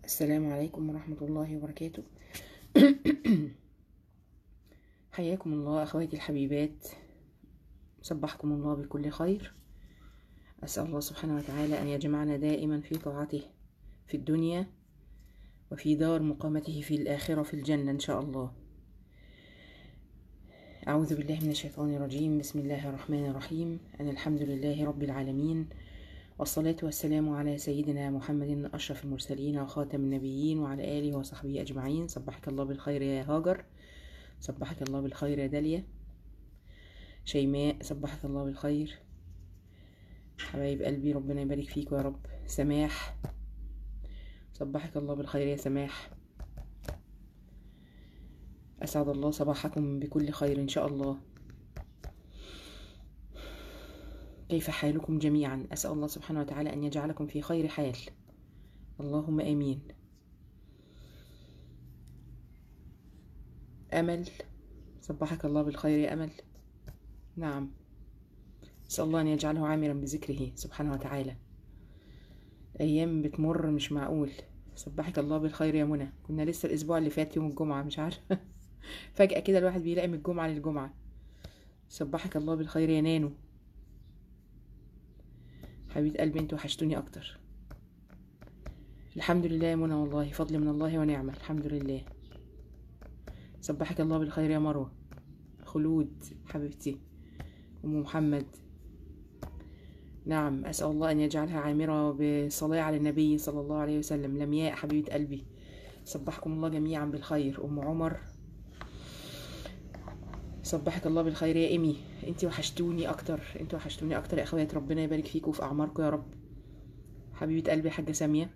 السلام عليكم ورحمة الله وبركاته حياكم الله أخواتي الحبيبات صبحكم الله بكل خير أسأل الله سبحانه وتعالى أن يجمعنا دائما في طاعته في الدنيا وفي دار مقامته في الآخرة في الجنة إن شاء الله أعوذ بالله من الشيطان الرجيم بسم الله الرحمن الرحيم أن الحمد لله رب العالمين والصلاة والسلام على سيدنا محمد أشرف المرسلين وخاتم النبيين وعلى آله وصحبه أجمعين صبحك الله بالخير يا هاجر صبحك الله بالخير يا داليا شيماء صبحك الله بالخير حبايب قلبي ربنا يبارك فيك يا رب سماح صبحك الله بالخير يا سماح أسعد الله صباحكم بكل خير إن شاء الله كيف حالكم جميعا أسأل الله سبحانه وتعالى أن يجعلكم في خير حال اللهم آمين أمل صبحك الله بالخير يا أمل نعم أسأل الله أن يجعله عامرا بذكره سبحانه وتعالى أيام بتمر مش معقول صبحك الله بالخير يا منى كنا لسه الأسبوع اللي فات يوم الجمعة مش عارفة فجأة كده الواحد بيلاقي من الجمعة للجمعة صبحك الله بالخير يا نانو حبيبة قلبي انتوا وحشتوني اكتر الحمد لله يا منى والله فضل من الله ونعمة الحمد لله صبحك الله بالخير يا مروة خلود حبيبتي أم محمد نعم أسأل الله أن يجعلها عامرة بالصلاة على النبي صلى الله عليه وسلم لمياء حبيبة قلبي صبحكم الله جميعا بالخير أم عمر صبحك الله بالخير يا إيمي انتي وحشتوني اكتر انتوا وحشتوني اكتر يا اخوات ربنا يبارك فيكم وفي اعماركم يا رب حبيبه قلبي حاجه ساميه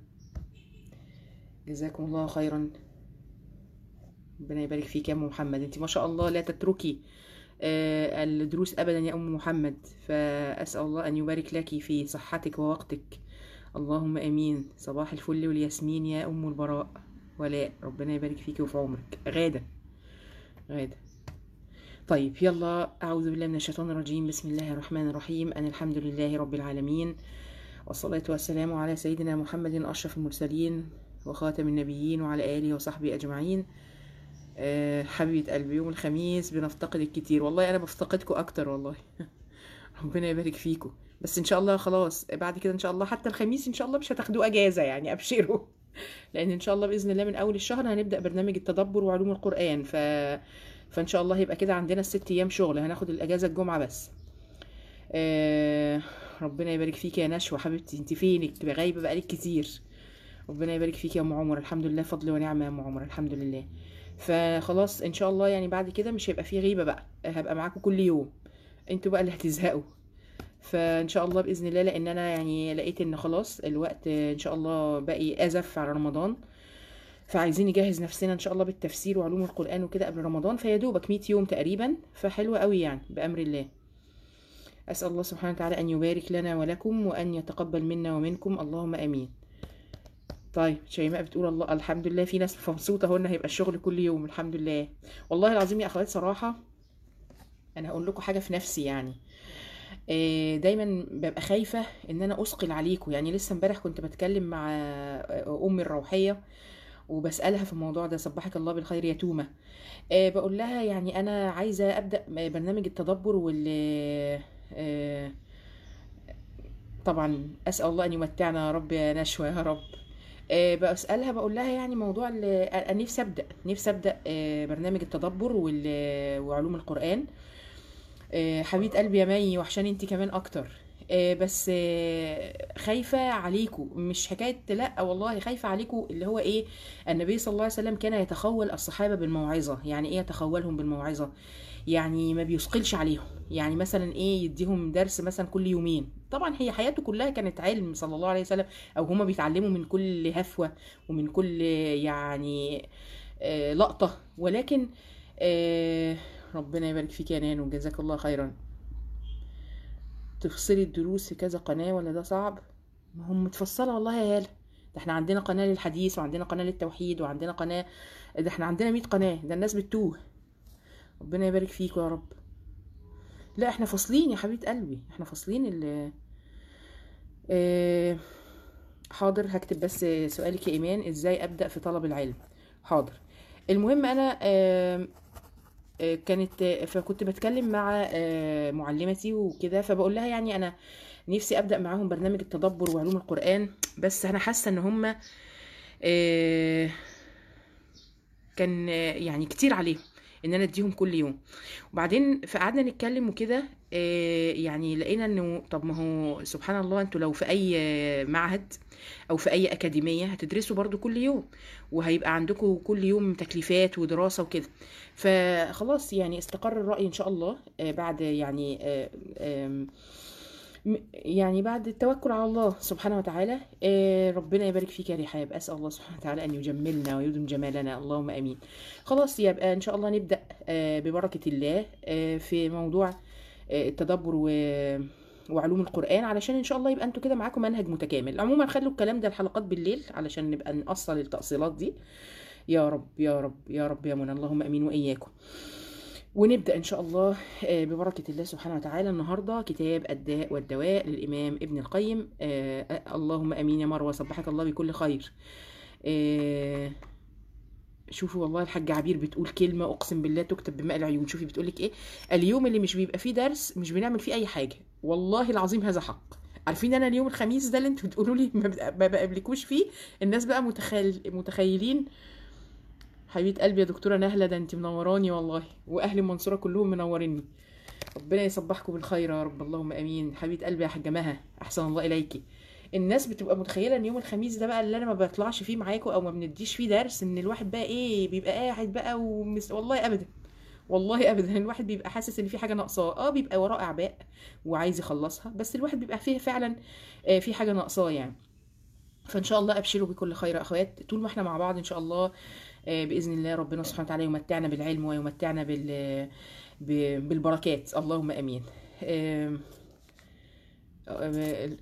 جزاكم الله خيرا ربنا يبارك فيك يا ام محمد انتي ما شاء الله لا تتركي آه الدروس ابدا يا ام محمد فاسال الله ان يبارك لك في صحتك ووقتك اللهم امين صباح الفل والياسمين يا ام البراء ولاء ربنا يبارك فيك وفي عمرك غاده غاده طيب يلا أعوذ بالله من الشيطان الرجيم بسم الله الرحمن الرحيم أن الحمد لله رب العالمين والصلاة والسلام على سيدنا محمد أشرف المرسلين وخاتم النبيين وعلى آله وصحبه أجمعين أه حبيبة قلبي يوم الخميس بنفتقد الكتير والله أنا بفتقدكم أكتر والله ربنا يبارك فيكم بس إن شاء الله خلاص بعد كده إن شاء الله حتى الخميس إن شاء الله مش هتاخدوا أجازة يعني أبشروا لأن إن شاء الله بإذن الله من أول الشهر هنبدأ برنامج التدبر وعلوم القرآن ف فان شاء الله هيبقى كده عندنا الست ايام شغل هناخد الاجازه الجمعه بس آه ربنا يبارك فيك يا نشوى حبيبتي انت فينك غايبه بقالك كتير ربنا يبارك فيك يا ام عمر الحمد لله فضل ونعمه يا ام عمر الحمد لله فخلاص ان شاء الله يعني بعد كده مش هيبقى فيه غيبه بقى هبقى معاكم كل يوم انتوا بقى اللي هتزهقوا فان شاء الله باذن الله لان انا يعني لقيت ان خلاص الوقت ان شاء الله باقي ازف على رمضان فعايزين نجهز نفسنا ان شاء الله بالتفسير وعلوم القران وكده قبل رمضان فيا دوبك 100 يوم تقريبا فحلوه قوي يعني بامر الله اسال الله سبحانه وتعالى ان يبارك لنا ولكم وان يتقبل منا ومنكم اللهم امين طيب شيماء بتقول الله الحمد لله في ناس مبسوطه هنا هيبقى الشغل كل يوم الحمد لله والله العظيم يا اخوات صراحه انا هقول لكم حاجه في نفسي يعني دايما ببقى خايفه ان انا اثقل عليكم يعني لسه امبارح كنت بتكلم مع امي الروحيه وبسألها في الموضوع ده صبحك الله بالخير يا تومة أه بقول لها يعني أنا عايزة أبدأ برنامج التدبر وال أه طبعا أسأل الله أن يمتعنا يا رب يا نشوى يا رب أه بسألها بقول لها يعني موضوع أنا نفسي أبدأ نفسي أبدأ أه برنامج التدبر وعلوم القرآن أه حبيبة قلبي يا مي وحشاني انت كمان أكتر بس خايفة عليكم مش حكاية لا والله خايفة عليكم اللي هو ايه النبي صلى الله عليه وسلم كان يتخول الصحابة بالموعظة يعني ايه يتخولهم بالموعظة يعني ما بيثقلش عليهم يعني مثلا ايه يديهم درس مثلا كل يومين طبعا هي حياته كلها كانت علم صلى الله عليه وسلم او هما بيتعلموا من كل هفوة ومن كل يعني لقطة ولكن ربنا يبارك فيك يا نانو جزاك الله خيرا تفصلي الدروس في كذا قناة ولا ده صعب ما هم متفصلة والله يا هالة ده احنا عندنا قناة للحديث وعندنا قناة للتوحيد وعندنا قناة ده احنا عندنا مية قناة ده الناس بتتوه ربنا يبارك فيكم يا رب لا احنا فاصلين يا حبيبة قلبي احنا فاصلين ال اه حاضر هكتب بس سؤالك يا ايمان ازاي ابدا في طلب العلم حاضر المهم انا آم، آه، كانت آه، فكنت بتكلم مع آه، معلمتي وكده فبقول لها يعني انا نفسي ابدا معاهم برنامج التدبر وعلوم القران بس انا حاسه ان هم كان آه، يعني كتير عليهم ان انا اديهم كل يوم وبعدين فقعدنا نتكلم وكده آه، يعني لقينا انه طب ما هو سبحان الله انتوا لو في اي آه، معهد او في اي اكاديميه هتدرسوا برضو كل يوم وهيبقى عندكم كل يوم تكليفات ودراسه وكده فخلاص يعني استقر الراي ان شاء الله آه، بعد يعني آه، آم، م- يعني بعد التوكل على الله سبحانه وتعالى آه، ربنا يبارك فيك يا رحاب اسال الله سبحانه وتعالى ان يجملنا ويدم جمالنا اللهم امين خلاص يبقى ان شاء الله نبدا آه، ببركه الله آه، في موضوع آه، التدبر و وعلوم القرآن علشان ان شاء الله يبقى انتوا كده معاكم منهج متكامل عموما خلوا الكلام ده الحلقات بالليل علشان نبقى نأصل التأصيلات دي يا رب يا رب يا رب يا منى اللهم امين واياكم ونبدأ إن شاء الله آه، ببركة الله سبحانه وتعالى النهاردة كتاب الداء والدواء للإمام ابن القيم آه، آه، اللهم أمين يا مروة صبحك الله بكل خير آه، شوفوا والله الحاجة عبير بتقول كلمة أقسم بالله تكتب بماء العيون شوفي بتقولك إيه اليوم اللي مش بيبقى فيه درس مش بنعمل فيه أي حاجة والله العظيم هذا حق عارفين انا اليوم الخميس ده اللي انتوا بتقولوا لي ما بت- ما بقابلكوش فيه الناس بقى متخيل متخيلين حبيبه قلبي يا دكتوره نهله ده انت منوراني والله واهل المنصوره كلهم منوريني ربنا يصبحكم بالخير يا رب اللهم امين حبيبه قلبي يا حاجه مها احسن الله اليكي الناس بتبقى متخيله ان يوم الخميس ده بقى اللي انا ما بطلعش فيه معاكم او ما بنديش فيه درس ان الواحد بقى ايه بيبقى قاعد بقى ومس... والله ابدا والله ابدا الواحد بيبقى حاسس ان في حاجه ناقصاه اه بيبقى وراه اعباء وعايز يخلصها بس الواحد بيبقى فيه فعلا آه، في حاجه ناقصاه يعني فان شاء الله ابشروا بكل خير يا اخوات طول ما احنا مع بعض ان شاء الله آه، باذن الله ربنا سبحانه وتعالى يمتعنا بالعلم ويمتعنا بال ب- بالبركات اللهم امين آم، آه،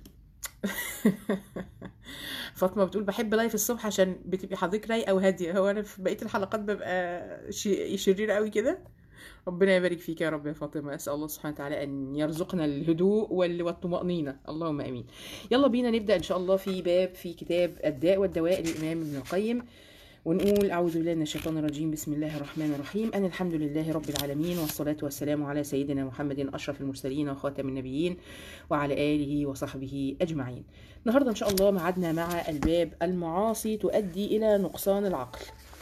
فاطمه بتقول بحب لايف الصبح عشان بتبقي حضرتك رايقه وهاديه هو انا في بقيه الحلقات ببقى ش- شريره قوي كده ربنا يبارك فيك يا رب يا فاطمه اسال الله سبحانه وتعالى ان يرزقنا الهدوء وال- والطمانينه اللهم امين يلا بينا نبدا ان شاء الله في باب في كتاب الداء والدواء للامام ابن القيم ونقول أعوذ بالله من الشيطان الرجيم بسم الله الرحمن الرحيم أن الحمد لله رب العالمين والصلاة والسلام على سيدنا محمد أشرف المرسلين وخاتم النبيين وعلى آله وصحبه أجمعين النهاردة إن شاء الله معدنا مع الباب المعاصي تؤدي إلى نقصان العقل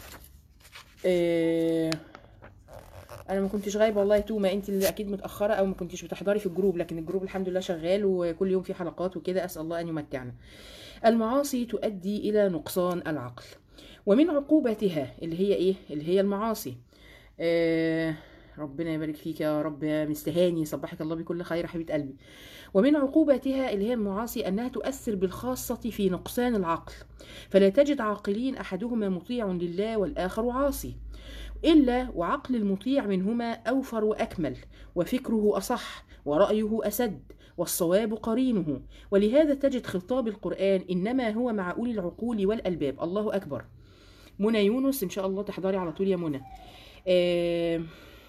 آه، انا ما كنتش غايبه والله توما انت اللي اكيد متاخره او ما كنتش بتحضري في الجروب لكن الجروب الحمد لله شغال وكل يوم في حلقات وكده اسال الله ان يمتعنا المعاصي تؤدي الى نقصان العقل ومن عقوبتها اللي هي ايه اللي هي المعاصي آه ربنا يبارك فيك يا رب يا مستهاني صبحك الله بكل خير يا حبيبه قلبي ومن عقوبتها اللي هي المعاصي انها تؤثر بالخاصه في نقصان العقل فلا تجد عاقلين احدهما مطيع لله والاخر عاصي إلا وعقل المطيع منهما أوفر وأكمل وفكره أصح ورأيه أسد والصواب قرينه ولهذا تجد خطاب القرآن إنما هو مع أولي العقول والألباب الله أكبر منى يونس إن شاء الله تحضري على طول يا منى آه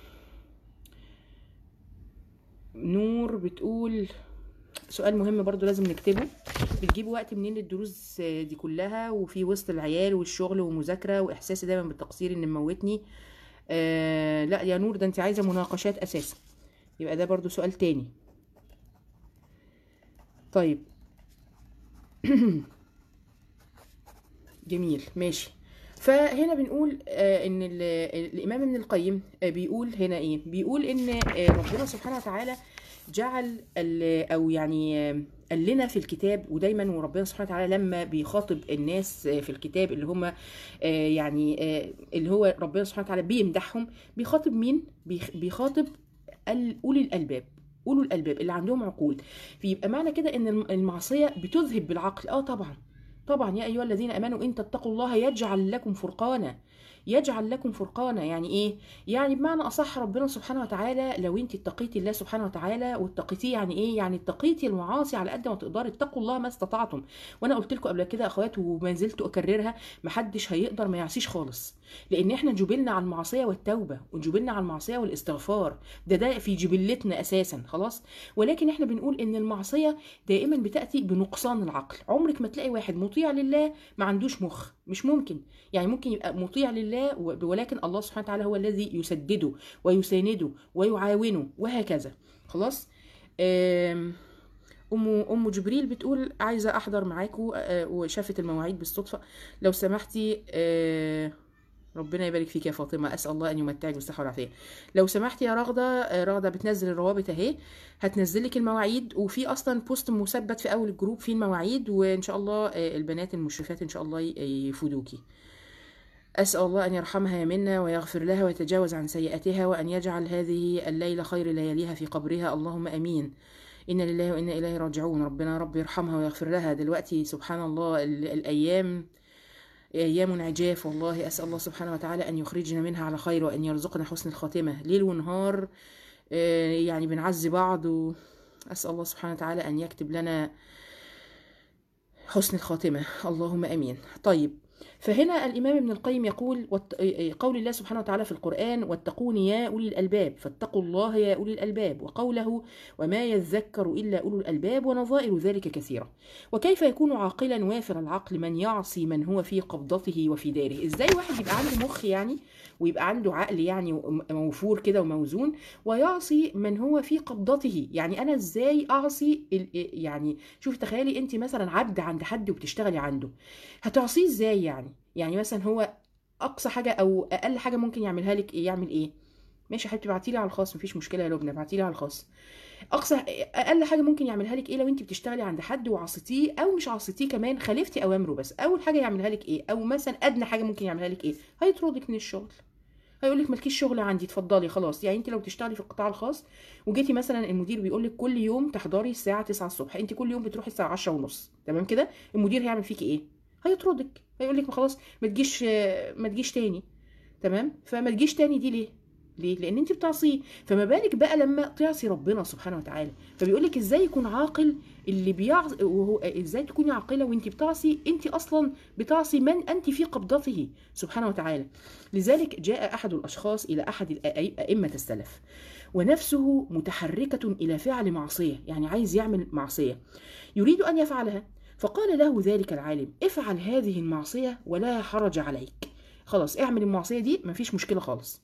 نور بتقول سؤال مهم برضو لازم نكتبه بتجيبوا وقت منين الدروس دي كلها وفي وسط العيال والشغل ومذاكرة وإحساسي دايما بالتقصير إن مموتني آه لا يا نور ده انت عايزة مناقشات أساسا يبقى ده برضو سؤال تاني طيب جميل ماشي فهنا بنقول آه ان ال- الامام ابن القيم آه بيقول هنا ايه بيقول ان آه ربنا سبحانه وتعالى جعل ال- او يعني آه، قال لنا في الكتاب ودايما وربنا سبحانه وتعالى لما بيخاطب الناس آه، في الكتاب اللي هم آه، يعني آه، اللي هو ربنا سبحانه وتعالى بيمدحهم بيخاطب مين بيخ- بيخاطب ال- اولي الالباب اولو الالباب اللي عندهم عقول فيبقى معنى كده ان الم- المعصيه بتذهب بالعقل اه طبعا طبعا يا ايها الذين امنوا ان تتقوا الله يجعل لكم فرقانا يجعل لكم فرقانا يعني ايه يعني بمعنى اصح ربنا سبحانه وتعالى لو انت اتقيتي الله سبحانه وتعالى واتقيتيه يعني ايه يعني اتقيتي المعاصي على قد ما تقدري اتقوا الله ما استطعتم وانا قلت لكم قبل كده يا اخوات وما زلت اكررها محدش هيقدر ما يعصيش خالص لان احنا جبلنا على المعصيه والتوبه وجبلنا على المعصيه والاستغفار ده ده في جبلتنا اساسا خلاص ولكن احنا بنقول ان المعصيه دائما بتاتي بنقصان العقل عمرك ما تلاقي واحد مطيع لله ما عندوش مخ مش ممكن يعني ممكن يبقى مطيع لله ولكن الله سبحانه وتعالى هو الذي يسدده ويسانده ويعاونه وهكذا خلاص ام ام جبريل بتقول عايزه احضر معاكم وشافت المواعيد بالصدفه لو سمحتي ربنا يبارك فيك يا فاطمه اسال الله ان يمتعك بالصحه والعافيه لو سمحتي يا رغده رغده بتنزل الروابط اهي هتنزل لك المواعيد وفي اصلا بوست مثبت في اول الجروب فيه المواعيد وان شاء الله البنات المشرفات ان شاء الله يفيدوكي أسأل الله أن يرحمها منا ويغفر لها ويتجاوز عن سيئاتها وأن يجعل هذه الليلة خير لياليها في قبرها اللهم أمين إنا لله وإنا إليه راجعون ربنا رب يرحمها ويغفر لها دلوقتي سبحان الله الأيام أيام عجاف والله أسأل الله سبحانه وتعالى أن يخرجنا منها على خير وأن يرزقنا حسن الخاتمة ليل ونهار يعني بنعزي بعض وأسأل الله سبحانه وتعالى أن يكتب لنا حسن الخاتمة اللهم أمين طيب فهنا الإمام ابن القيم يقول قول الله سبحانه وتعالى في القرآن واتقون يا أولي الألباب فاتقوا الله يا أولي الألباب وقوله وما يذكر إلا أولو الألباب ونظائر ذلك كثيرة وكيف يكون عاقلا وافر العقل من يعصي من هو في قبضته وفي داره إزاي واحد يبقى عنده مخ يعني ويبقى عنده عقل يعني موفور كده وموزون ويعصي من هو في قبضته يعني أنا إزاي أعصي يعني شوف تخيلي أنت مثلا عبد عند حد وبتشتغلي عنده هتعصيه إزاي يعني يعني مثلا هو اقصى حاجه او اقل حاجه ممكن يعملها لك ايه يعمل ايه ماشي يا حبيبتي ابعتي لي على الخاص مفيش مشكله يا لبنى ابعتي لي على الخاص اقصى اقل حاجه ممكن يعملها لك ايه لو انت بتشتغلي عند حد وعصيتيه او مش عصيتيه كمان خالفتي اوامره بس اول حاجه يعملها لك ايه او مثلا ادنى حاجه ممكن يعملها لك ايه هيطردك من الشغل هيقول لك مالكيش شغل عندي اتفضلي خلاص يعني انت لو بتشتغلي في القطاع الخاص وجيتي مثلا المدير بيقول لك كل يوم تحضري الساعه 9 الصبح انت كل يوم بتروحي الساعه 10 ونص تمام كده المدير هيعمل فيكي ايه هيطردك هيقول لك خلاص ما تجيش ما تجيش تاني تمام فما تجيش تاني دي ليه ليه لان انت بتعصيه فما بالك بقى لما تعصي ربنا سبحانه وتعالى فبيقول لك ازاي يكون عاقل اللي بيعصي وهو ازاي تكوني عاقله وانت بتعصي انت اصلا بتعصي من انت في قبضته سبحانه وتعالى لذلك جاء احد الاشخاص الى احد ائمه السلف ونفسه متحركه الى فعل معصيه يعني عايز يعمل معصيه يريد ان يفعلها فقال له ذلك العالم افعل هذه المعصية ولا حرج عليك خلاص اعمل المعصية دي مفيش مشكلة خالص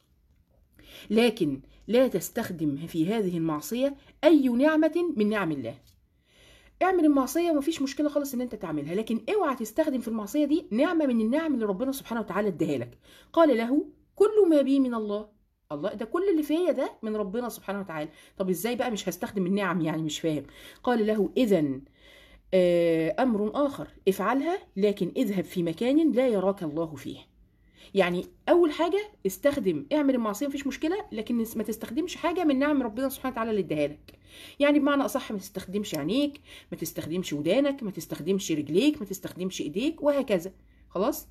لكن لا تستخدم في هذه المعصية أي نعمة من نعم الله اعمل المعصية ومفيش مشكلة خالص ان انت تعملها لكن اوعى تستخدم في المعصية دي نعمة من النعم اللي ربنا سبحانه وتعالى اداها لك قال له كل ما بي من الله الله ده كل اللي فيا ده من ربنا سبحانه وتعالى طب ازاي بقى مش هستخدم النعم يعني مش فاهم قال له اذا أمر آخر افعلها لكن اذهب في مكان لا يراك الله فيه يعني أول حاجة استخدم اعمل المعصية مفيش مشكلة لكن ما تستخدمش حاجة من نعم ربنا سبحانه وتعالى اللي اداها لك يعني بمعنى أصح ما تستخدمش عينيك ما تستخدمش ودانك ما تستخدمش رجليك ما تستخدمش إيديك وهكذا خلاص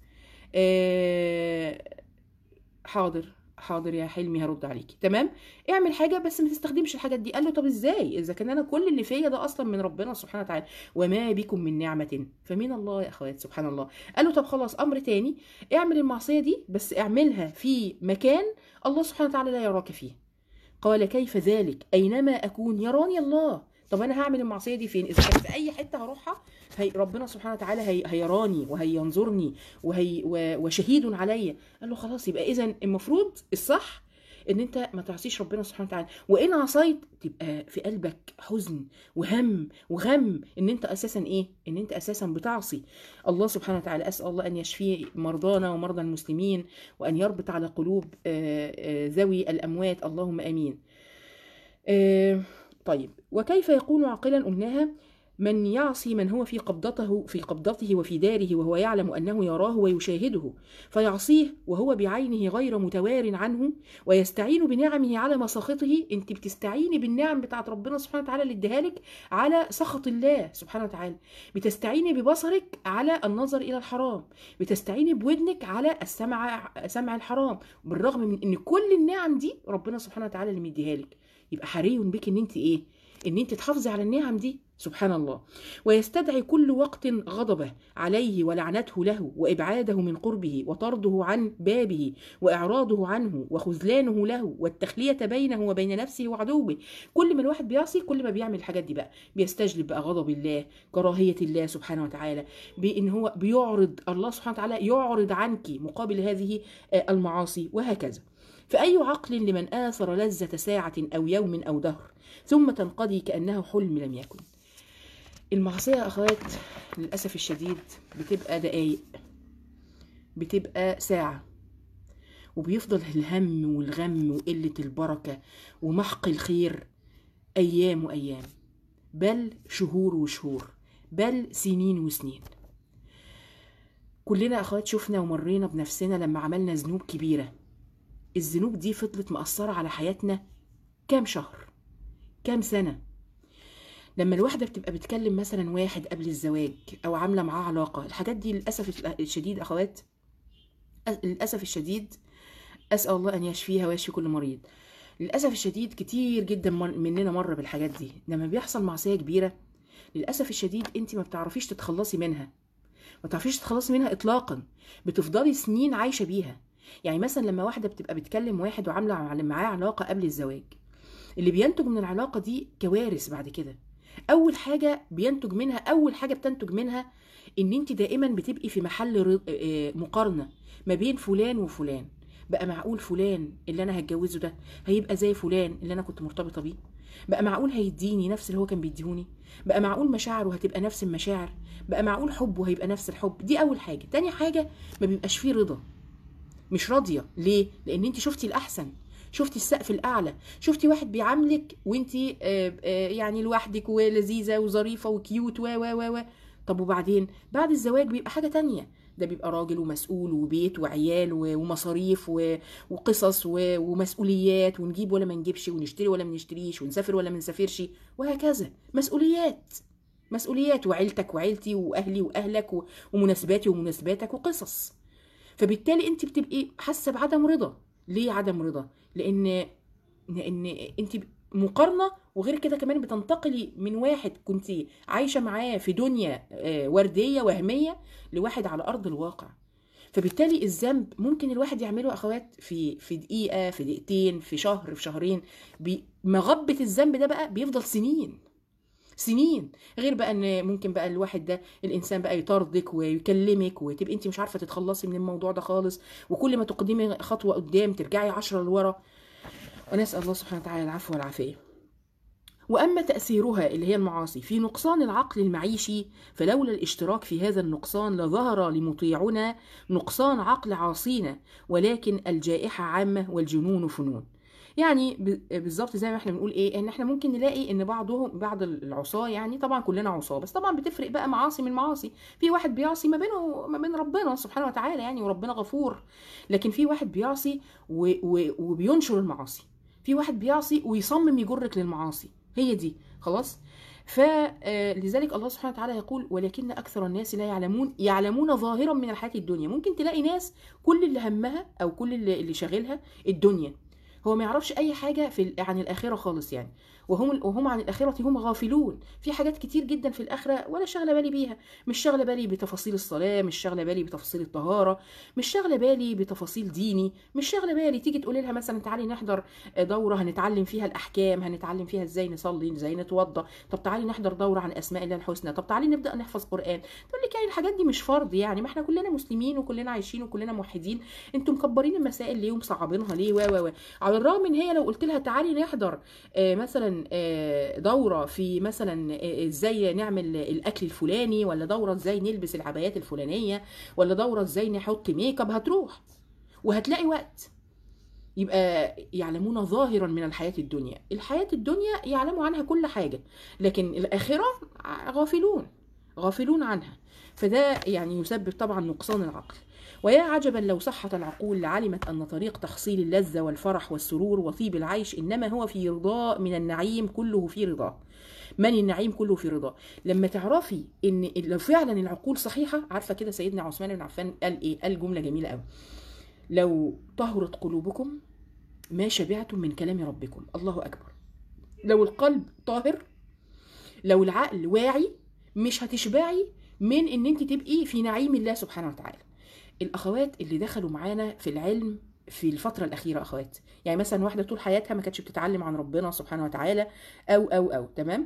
آه حاضر حاضر يا حلمي هرد عليكي تمام اعمل حاجه بس ما تستخدمش الحاجات دي قال له طب ازاي اذا كان انا كل اللي فيا ده اصلا من ربنا سبحانه وتعالى وما بكم من نعمه فمن الله يا اخوات سبحان الله قال له طب خلاص امر تاني اعمل المعصيه دي بس اعملها في مكان الله سبحانه وتعالى لا يراك فيه قال كيف ذلك اينما اكون يراني الله طب انا هعمل المعصيه دي فين اذا كانت في اي حته هروحها هي ربنا سبحانه وتعالى هي هيراني وهينظرني وهي وشهيد عليا قال له خلاص يبقى اذا المفروض الصح ان انت ما تعصيش ربنا سبحانه وتعالى وان عصيت تبقى في قلبك حزن وهم وغم ان انت اساسا ايه ان انت اساسا بتعصي الله سبحانه وتعالى اسال الله ان يشفي مرضانا ومرضى المسلمين وان يربط على قلوب ذوي الاموات اللهم امين طيب وكيف يكون عاقلا قلناها من يعصي من هو في قبضته في قبضته وفي داره وهو يعلم انه يراه ويشاهده فيعصيه وهو بعينه غير متوار عنه ويستعين بنعمه على مساخطه انت بتستعيني بالنعم بتاعت ربنا سبحانه وتعالى اللي اديها لك على سخط الله سبحانه وتعالى بتستعيني ببصرك على النظر الى الحرام بتستعيني بودنك على السمع سمع الحرام بالرغم من ان كل النعم دي ربنا سبحانه وتعالى اللي مديها لك يبقى حري بك ان انت ايه ان انت تحافظي على النعم دي سبحان الله ويستدعي كل وقت غضبه عليه ولعنته له وابعاده من قربه وطرده عن بابه واعراضه عنه وخذلانه له والتخليه بينه وبين نفسه وعدوه كل ما الواحد بيعصي كل ما بيعمل الحاجات دي بقى بيستجلب بقى غضب الله كراهيه الله سبحانه وتعالى بان هو بيعرض الله سبحانه وتعالى يعرض عنك مقابل هذه آه، المعاصي وهكذا فأي عقل لمن آثر لذة ساعة أو يوم أو دهر ثم تنقضي كأنه حلم لم يكن المعصية يا أخوات للأسف الشديد بتبقى دقايق بتبقى ساعة وبيفضل الهم والغم وقلة البركة ومحق الخير أيام وأيام بل شهور وشهور بل سنين وسنين كلنا أخوات شفنا ومرينا بنفسنا لما عملنا ذنوب كبيرة الذنوب دي فضلت مأثرة على حياتنا كام شهر كام سنة لما الواحدة بتبقى بتكلم مثلا واحد قبل الزواج أو عاملة معاه علاقة الحاجات دي للأسف الشديد أخوات للأسف الشديد أسأل الله أن يشفيها ويشفي كل مريض للأسف الشديد كتير جدا مننا مر بالحاجات دي لما بيحصل معصية كبيرة للأسف الشديد أنت ما بتعرفيش تتخلصي منها ما تعرفيش تتخلصي منها إطلاقا بتفضلي سنين عايشة بيها يعني مثلا لما واحدة بتبقى بتكلم واحد وعاملة معاه علاقة قبل الزواج اللي بينتج من العلاقة دي كوارث بعد كده اول حاجه بينتج منها اول حاجه بتنتج منها ان انت دائما بتبقي في محل مقارنه ما بين فلان وفلان بقى معقول فلان اللي انا هتجوزه ده هيبقى زي فلان اللي انا كنت مرتبطه بيه بقى معقول هيديني نفس اللي هو كان بيديهوني بقى معقول مشاعره هتبقى نفس المشاعر بقى معقول حبه هيبقى نفس الحب دي اول حاجه تاني حاجه ما بيبقاش فيه رضا مش راضيه ليه لان انت شفتي الاحسن شفتي السقف الاعلى شفتي واحد بيعاملك وانت يعني لوحدك ولذيذه وظريفه وكيوت و و و طب وبعدين بعد الزواج بيبقى حاجه تانية ده بيبقى راجل ومسؤول وبيت وعيال ومصاريف وقصص ومسؤوليات ونجيب ولا ما نجيبش ونشتري ولا ما نشتريش ونسافر ولا ما نسافرش وهكذا مسؤوليات مسؤوليات وعيلتك وعيلتي واهلي واهلك ومناسباتي ومناسباتك وقصص فبالتالي انت بتبقي حاسه بعدم رضا ليه عدم رضا لان لان انت مقارنه وغير كده كمان بتنتقلي من واحد كنت عايشه معاه في دنيا ورديه وهميه لواحد على ارض الواقع فبالتالي الذنب ممكن الواحد يعمله اخوات في في دقيقه في دقيقتين في شهر في شهرين مغبه الذنب ده بقى بيفضل سنين سنين غير بقى ان ممكن بقى الواحد ده الانسان بقى يطاردك ويكلمك وتبقي انت مش عارفه تتخلصي من الموضوع ده خالص وكل ما تقدمي خطوه قدام ترجعي عشرة لورا ونسال الله سبحانه وتعالى العفو والعافيه واما تاثيرها اللي هي المعاصي في نقصان العقل المعيشي فلولا الاشتراك في هذا النقصان لظهر لمطيعنا نقصان عقل عاصينا ولكن الجائحه عامه والجنون فنون يعني بالظبط زي ما احنا بنقول ايه ان احنا ممكن نلاقي ان بعضهم بعض العصاه يعني طبعا كلنا عصاه بس طبعا بتفرق بقى معاصي من معاصي في واحد بيعصي ما بينه ما بين ربنا سبحانه وتعالى يعني وربنا غفور لكن في واحد بيعصي و و وبينشر المعاصي في واحد بيعصي ويصمم يجرك للمعاصي هي دي خلاص فلذلك الله سبحانه وتعالى يقول ولكن اكثر الناس لا يعلمون يعلمون ظاهرا من الحياه الدنيا ممكن تلاقي ناس كل اللي همها او كل اللي, اللي شاغلها الدنيا هو ما يعرفش اي حاجه في عن الاخره خالص يعني وهم وهم عن الاخره هم غافلون في حاجات كتير جدا في الاخره ولا شاغله بالي بيها مش شاغله بالي بتفاصيل الصلاه مش شاغله بالي بتفاصيل الطهاره مش شاغله بالي بتفاصيل ديني مش شاغله بالي تيجي تقولي لها مثلا تعالي نحضر دوره هنتعلم فيها الاحكام هنتعلم فيها ازاي نصلي ازاي نتوضى طب تعالي نحضر دوره عن اسماء الله الحسنى طب تعالي نبدا نحفظ قران تقول لك يعني الحاجات دي مش فرض يعني ما احنا كلنا مسلمين وكلنا عايشين وكلنا موحدين انتم مكبرين المسائل ليه ومصعبينها ليه و و على الرغم ان هي لو قلت لها تعالي نحضر آه مثلا آه دوره في مثلا ازاي نعمل الاكل الفلاني ولا دوره ازاي نلبس العبايات الفلانيه ولا دوره ازاي نحط ميك اب هتروح وهتلاقي وقت يبقى يعلمون ظاهرا من الحياة الدنيا الحياة الدنيا يعلموا عنها كل حاجة لكن الآخرة غافلون غافلون عنها فده يعني يسبب طبعا نقصان العقل ويا عجبا لو صحت العقول لعلمت أن طريق تحصيل اللذة والفرح والسرور وطيب العيش إنما هو في رضاء من النعيم كله في رضاه من النعيم كله في رضاه لما تعرفي ان لو فعلا العقول صحيحه عارفه كده سيدنا عثمان بن عفان قال ايه قال جمله جميله قوي لو طهرت قلوبكم ما شبعتم من كلام ربكم الله اكبر لو القلب طاهر لو العقل واعي مش هتشبعي من ان انت تبقي في نعيم الله سبحانه وتعالى الاخوات اللي دخلوا معانا في العلم في الفترة الأخيرة أخوات يعني مثلا واحدة طول حياتها ما كانتش بتتعلم عن ربنا سبحانه وتعالى أو أو أو تمام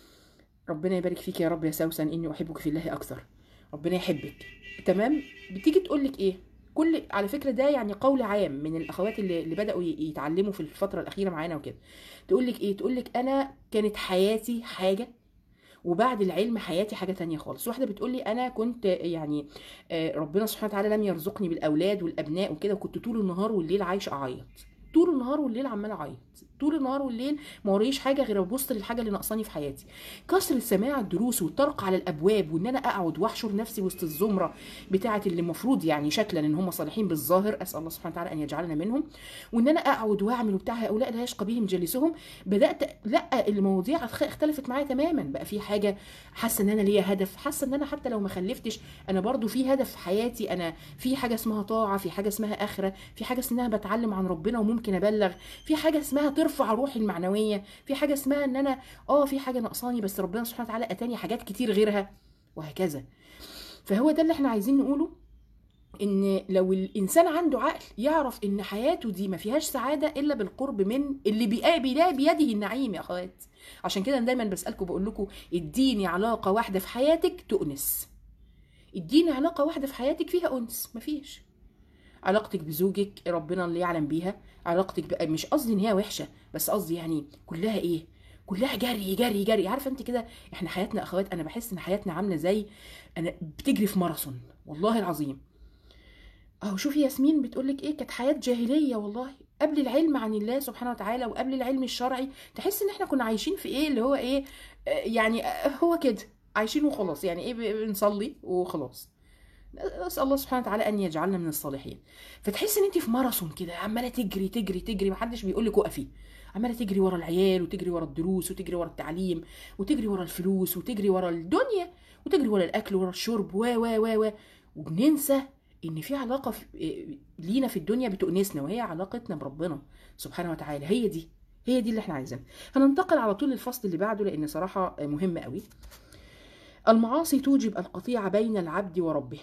ربنا يبارك فيك يا رب يا سوسن إني أحبك في الله أكثر ربنا يحبك تمام بتيجي تقول لك إيه كل على فكرة ده يعني قول عام من الأخوات اللي, اللي بدأوا يتعلموا في الفترة الأخيرة معانا وكده تقول لك إيه تقول لك أنا كانت حياتي حاجة وبعد العلم حياتي حاجه تانية خالص واحده بتقول لي انا كنت يعني ربنا سبحانه وتعالى لم يرزقني بالاولاد والابناء وكده وكنت طول النهار والليل عايش اعيط طول النهار والليل عمال اعيط طول النهار والليل ما وريش حاجه غير ابص للحاجه اللي ناقصاني في حياتي كسر سماع الدروس والطرق على الابواب وان انا اقعد واحشر نفسي وسط الزمره بتاعه اللي المفروض يعني شكلا ان هم صالحين بالظاهر اسال الله سبحانه وتعالى ان يجعلنا منهم وان انا اقعد واعمل وبتاع هؤلاء لا يشقى بهم جلسهم بدات لا المواضيع اختلفت معايا تماما بقى في حاجه حاسه ان انا ليا هدف حاسه ان انا حتى لو ما خلفتش انا برضو في هدف في حياتي انا في حاجه اسمها طاعه في حاجه اسمها اخره في حاجه اسمها بتعلم عن ربنا وممكن ابلغ في حاجه اسمها ترفع روحي المعنويه في حاجه اسمها ان انا اه في حاجه ناقصاني بس ربنا سبحانه وتعالى اتاني حاجات كتير غيرها وهكذا فهو ده اللي احنا عايزين نقوله ان لو الانسان عنده عقل يعرف ان حياته دي ما فيهاش سعاده الا بالقرب من اللي بيلاقي بيده النعيم يا اخوات عشان كده أنا دايما بسالكم بقول لكم اديني علاقه واحده في حياتك تؤنس اديني علاقه واحده في حياتك فيها انس مفيش علاقتك بزوجك ربنا اللي يعلم بيها علاقتك بقى مش قصدي ان هي وحشه بس قصدي يعني كلها ايه كلها جري جري جري عارفه انت كده احنا حياتنا اخوات انا بحس ان حياتنا عامله زي انا بتجري في ماراثون والله العظيم اهو شوفي ياسمين بتقول لك ايه كانت حياه جاهليه والله قبل العلم عن الله سبحانه وتعالى وقبل العلم الشرعي تحس ان احنا كنا عايشين في ايه اللي هو ايه آه يعني آه هو كده عايشين وخلاص يعني ايه بنصلي وخلاص اسال الله سبحانه وتعالى ان يجعلنا من الصالحين فتحس ان انت في ماراثون كده عماله تجري تجري تجري محدش بيقول لك وقفي عماله تجري ورا العيال وتجري ورا الدروس وتجري ورا التعليم وتجري ورا الفلوس وتجري ورا الدنيا وتجري ورا الاكل ورا الشرب و و و و وبننسى ان في علاقه في لينا في الدنيا بتؤنسنا وهي علاقتنا بربنا سبحانه وتعالى هي دي هي دي اللي احنا عايزينها هننتقل على طول للفصل اللي بعده لان صراحه مهم قوي المعاصي توجب القطيعه بين العبد وربه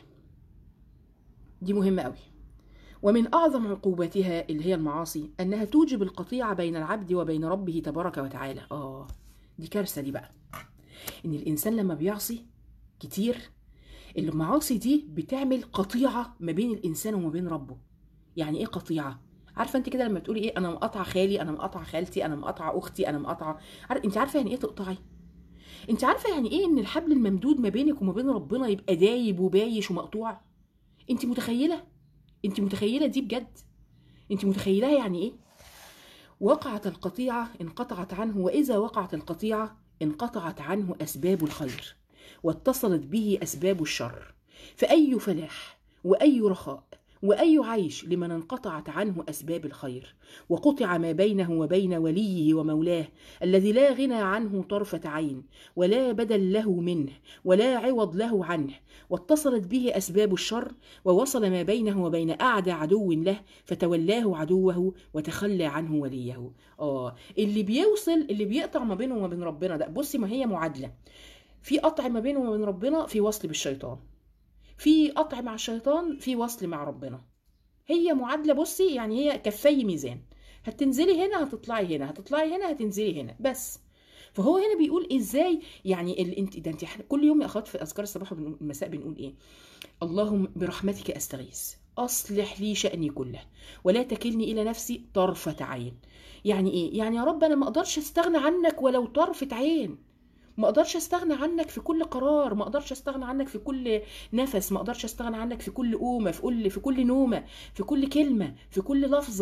دي مهمه قوي ومن اعظم عقوباتها اللي هي المعاصي انها توجب القطيعه بين العبد وبين ربه تبارك وتعالى اه دي كارثه دي بقى ان الانسان لما بيعصي كتير المعاصي دي بتعمل قطيعه ما بين الانسان وما بين ربه يعني ايه قطيعه عارفه انت كده لما تقولي ايه انا مقاطعه خالي انا مقاطعه خالتي انا مقاطعه اختي انا مقاطعه عارف انت عارفه يعني ايه تقطعي انت عارفه يعني ايه ان الحبل الممدود ما بينك وما بين ربنا يبقى دايب وبايش ومقطوع انت متخيله انت متخيله دي بجد انت متخيلها يعني ايه وقعت القطيعه انقطعت عنه واذا وقعت القطيعه انقطعت عنه اسباب الخير واتصلت به اسباب الشر فاي فلاح واي رخاء واي عيش لمن انقطعت عنه اسباب الخير وقطع ما بينه وبين وليه ومولاه الذي لا غنى عنه طرفه عين ولا بدل له منه ولا عوض له عنه واتصلت به اسباب الشر ووصل ما بينه وبين اعدى عدو له فتولاه عدوه وتخلى عنه وليه اه اللي بيوصل اللي بيقطع ما بينه وما بين ربنا ده بصي ما هي معادله في قطع ما بينه وما بين ربنا في وصل بالشيطان في قطع مع الشيطان في وصل مع ربنا هي معادلة بصي يعني هي كفي ميزان هتنزلي هنا هتطلعي هنا هتطلعي هنا هتنزلي هنا بس فهو هنا بيقول ازاي يعني ال... انت ده انت كل يوم يا اخوات في اذكار الصباح والمساء بنقول ايه اللهم برحمتك استغيث اصلح لي شاني كله ولا تكلني الى نفسي طرفه عين يعني ايه يعني يا رب انا ما اقدرش استغنى عنك ولو طرفه عين ما اقدرش استغنى عنك في كل قرار ما اقدرش استغنى عنك في كل نفس ما اقدرش استغنى عنك في كل قومه في كل في كل نومه في كل كلمه في كل لفظه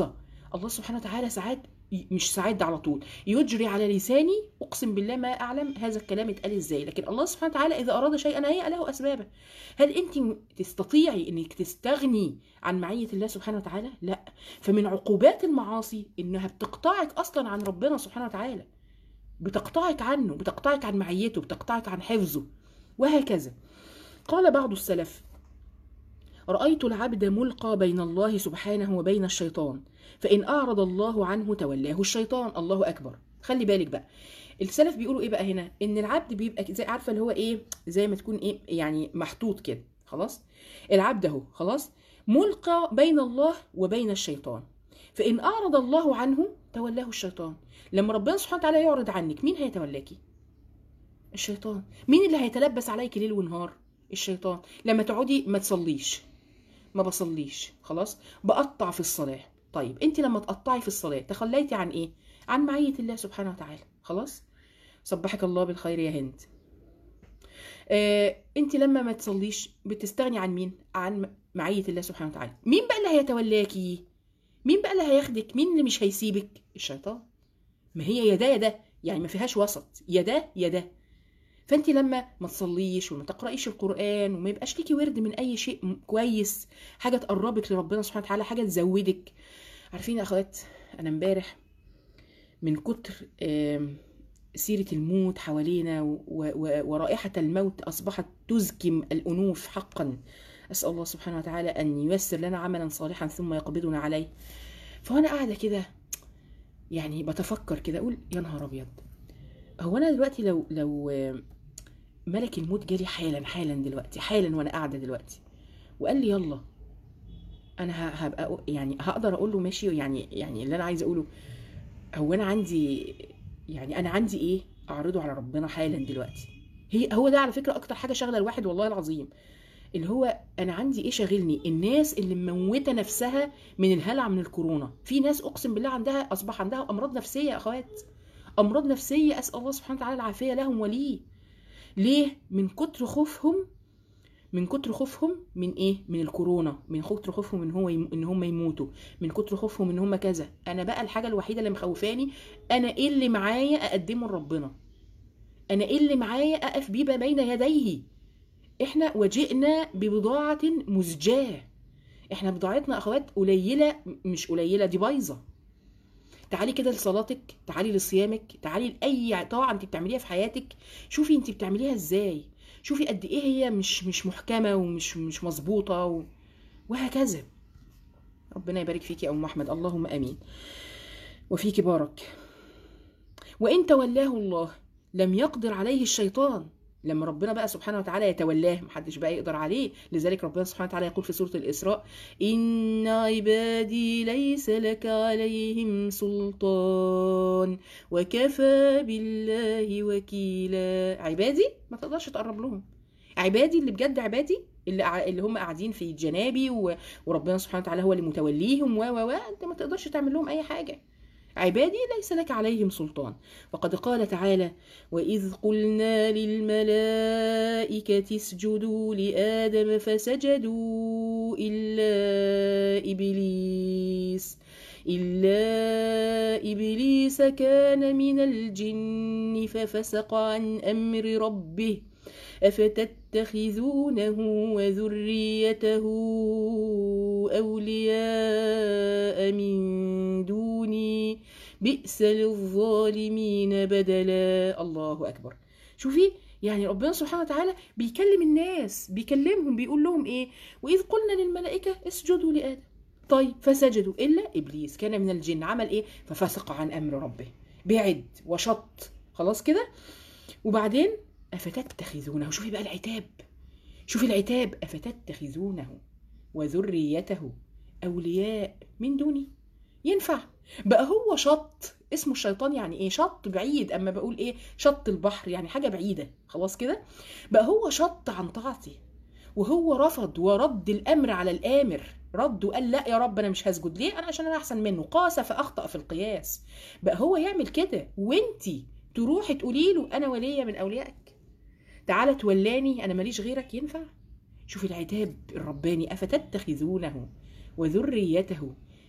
الله سبحانه وتعالى ساعات ي- مش ساعات ده على طول يجري على لساني اقسم بالله ما اعلم هذا الكلام اتقال ازاي لكن الله سبحانه وتعالى اذا اراد شيئا هيئ له اسبابه هل انت م- تستطيعي انك تستغني عن معيه الله سبحانه وتعالى لا فمن عقوبات المعاصي انها بتقطعك اصلا عن ربنا سبحانه وتعالى بتقطعك عنه بتقطعك عن معيته بتقطعك عن حفظه وهكذا قال بعض السلف رأيت العبد ملقى بين الله سبحانه وبين الشيطان فإن أعرض الله عنه تولاه الشيطان الله أكبر خلي بالك بقى السلف بيقولوا ايه بقى هنا ان العبد بيبقى زي عارفه اللي هو ايه زي ما تكون ايه يعني محطوط كده خلاص العبد اهو خلاص ملقى بين الله وبين الشيطان فان اعرض الله عنه تولاه الشيطان لما ربنا سبحانه وتعالى يعرض عنك مين هيتولاكي الشيطان مين اللي هيتلبس عليك ليل ونهار الشيطان لما تقعدي ما تصليش ما بصليش خلاص بقطع في الصلاه طيب انت لما تقطعي في الصلاه تخليتي عن ايه عن معيه الله سبحانه وتعالى خلاص صبحك الله بالخير يا هند آه، انت لما ما تصليش بتستغني عن مين عن معيه الله سبحانه وتعالى مين بقى اللي هيتولاكي مين بقى اللي هياخدك مين اللي مش هيسيبك الشيطان ما هي يا ده يا ده يعني ما فيهاش وسط يا ده يا ده فانت لما ما تصليش وما تقرايش القران وما يبقاش ليكي ورد من اي شيء م- كويس حاجه تقربك لربنا سبحانه وتعالى حاجه تزودك عارفين يا اخوات انا امبارح من كتر آم، سيرة الموت حوالينا و- و- ورائحة الموت أصبحت تزكم الأنوف حقا أسأل الله سبحانه وتعالى أن ييسر لنا عملا صالحا ثم يقبضنا عليه فأنا قاعدة كده يعني بتفكر كده أقول يا نهار أبيض هو أنا دلوقتي لو لو آه، ملك الموت جالي حالا حالا دلوقتي حالا وأنا قاعدة دلوقتي وقال لي يلا أنا ه- هبقى أق- يعني هقدر أقول له ماشي يعني يعني اللي أنا عايزة أقوله هو أنا عندي يعني انا عندي ايه اعرضه على ربنا حالا دلوقتي هي هو ده على فكره اكتر حاجه شاغله الواحد والله العظيم اللي هو انا عندي ايه شاغلني الناس اللي مموته نفسها من الهلع من الكورونا في ناس اقسم بالله عندها اصبح عندها امراض نفسيه يا اخوات امراض نفسيه اسال الله سبحانه وتعالى العافيه لهم وليه ليه من كتر خوفهم من كتر خوفهم من ايه من الكورونا من كتر خوفهم ان هو يم... ان هم يموتوا من كتر خوفهم ان هم كذا انا بقى الحاجه الوحيده اللي مخوفاني انا ايه اللي معايا اقدمه لربنا انا ايه اللي معايا اقف بيه بين يديه احنا وجئنا ببضاعه مزجاه احنا بضاعتنا اخوات قليله مش قليله دي بايظه تعالي كده لصلاتك تعالي لصيامك تعالي لاي طاعه انت بتعمليها في حياتك شوفي انت بتعمليها ازاي شوفي قد ايه هي مش مش محكمه ومش مش مظبوطه و... وهكذا ربنا يبارك فيك يا ام احمد اللهم امين وفيك بارك وان تولاه الله لم يقدر عليه الشيطان لما ربنا بقى سبحانه وتعالى يتولاه محدش بقى يقدر عليه لذلك ربنا سبحانه وتعالى يقول في سورة الإسراء إن عبادي ليس لك عليهم سلطان وكفى بالله وكيلا عبادي ما تقدرش تقرب لهم عبادي اللي بجد عبادي اللي ع- اللي هم قاعدين في جنابي و... وربنا سبحانه وتعالى هو اللي متوليهم و و و انت ما تقدرش تعمل لهم اي حاجه عبادي ليس لك عليهم سلطان وقد قال تعالى وإذ قلنا للملائكة اسجدوا لآدم فسجدوا إلا إبليس إلا إبليس كان من الجن ففسق عن أمر ربه أفتتخذونه وذريته أولياء من دوني بئس للظالمين بدلا الله أكبر شوفي يعني ربنا سبحانه وتعالى بيكلم الناس بيكلمهم بيقول لهم ايه واذ قلنا للملائكه اسجدوا لادم طيب فسجدوا الا ابليس كان من الجن عمل ايه ففسق عن امر ربه بعد وشط خلاص كده وبعدين افتتخذونه شوفي بقى العتاب شوفي العتاب افتتخذونه وذريته اولياء من دوني ينفع بقى هو شط اسمه الشيطان يعني ايه شط بعيد اما بقول ايه شط البحر يعني حاجه بعيده خلاص كده بقى هو شط عن طاعتي وهو رفض ورد الامر على الامر رد وقال لا يا رب انا مش هسجد ليه انا عشان انا احسن منه قاس فاخطا في القياس بقى هو يعمل كده وانتي تروحي تقولي له انا وليه من اوليائك تعالى تولاني انا ماليش غيرك ينفع شوفي العتاب الرباني افتتخذونه وذريته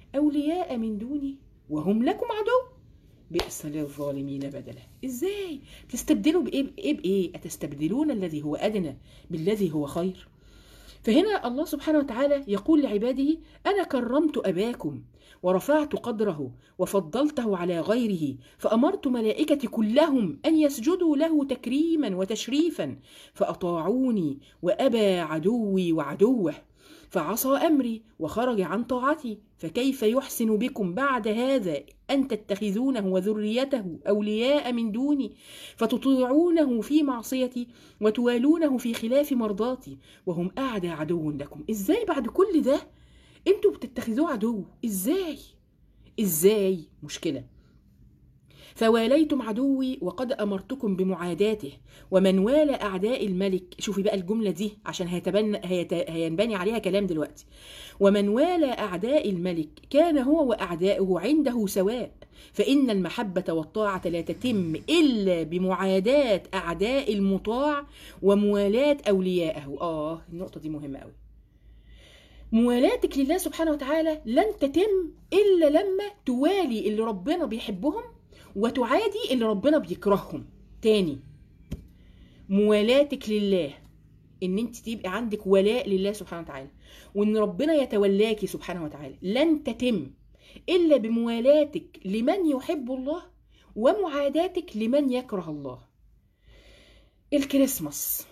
اولياء من دوني وهم لكم عدو بئس للظالمين بدلا ازاي تستبدلوا بايه بايه بايه اتستبدلون الذي هو ادنى بالذي هو خير فهنا الله سبحانه وتعالى يقول لعباده انا كرمت اباكم ورفعت قدره وفضلته على غيره فامرت ملائكتي كلهم ان يسجدوا له تكريما وتشريفا فاطاعوني وابى عدوي وعدوه فعصى امري وخرج عن طاعتي فكيف يحسن بكم بعد هذا ان تتخذونه وذريته اولياء من دوني فتطيعونه في معصيتي وتوالونه في خلاف مرضاتي وهم اعدى عدو لكم ازاي بعد كل ده انتوا بتتخذوه عدو ازاي ازاي مشكله فواليتم عدوي وقد امرتكم بمعاداته ومن والى اعداء الملك شوفي بقى الجمله دي عشان هيتبنى هيت... هينبني عليها كلام دلوقتي ومن والى اعداء الملك كان هو واعداؤه عنده سواء فان المحبه والطاعه لا تتم الا بمعاداه اعداء المطاع وموالاه اوليائه اه النقطه دي مهمه قوي موالاتك لله سبحانه وتعالى لن تتم الا لما توالي اللي ربنا بيحبهم وتعادي اللي ربنا بيكرههم تاني موالاتك لله ان انت تبقى عندك ولاء لله سبحانه وتعالى وان ربنا يتولاكي سبحانه وتعالى لن تتم الا بموالاتك لمن يحب الله ومعاداتك لمن يكره الله الكريسماس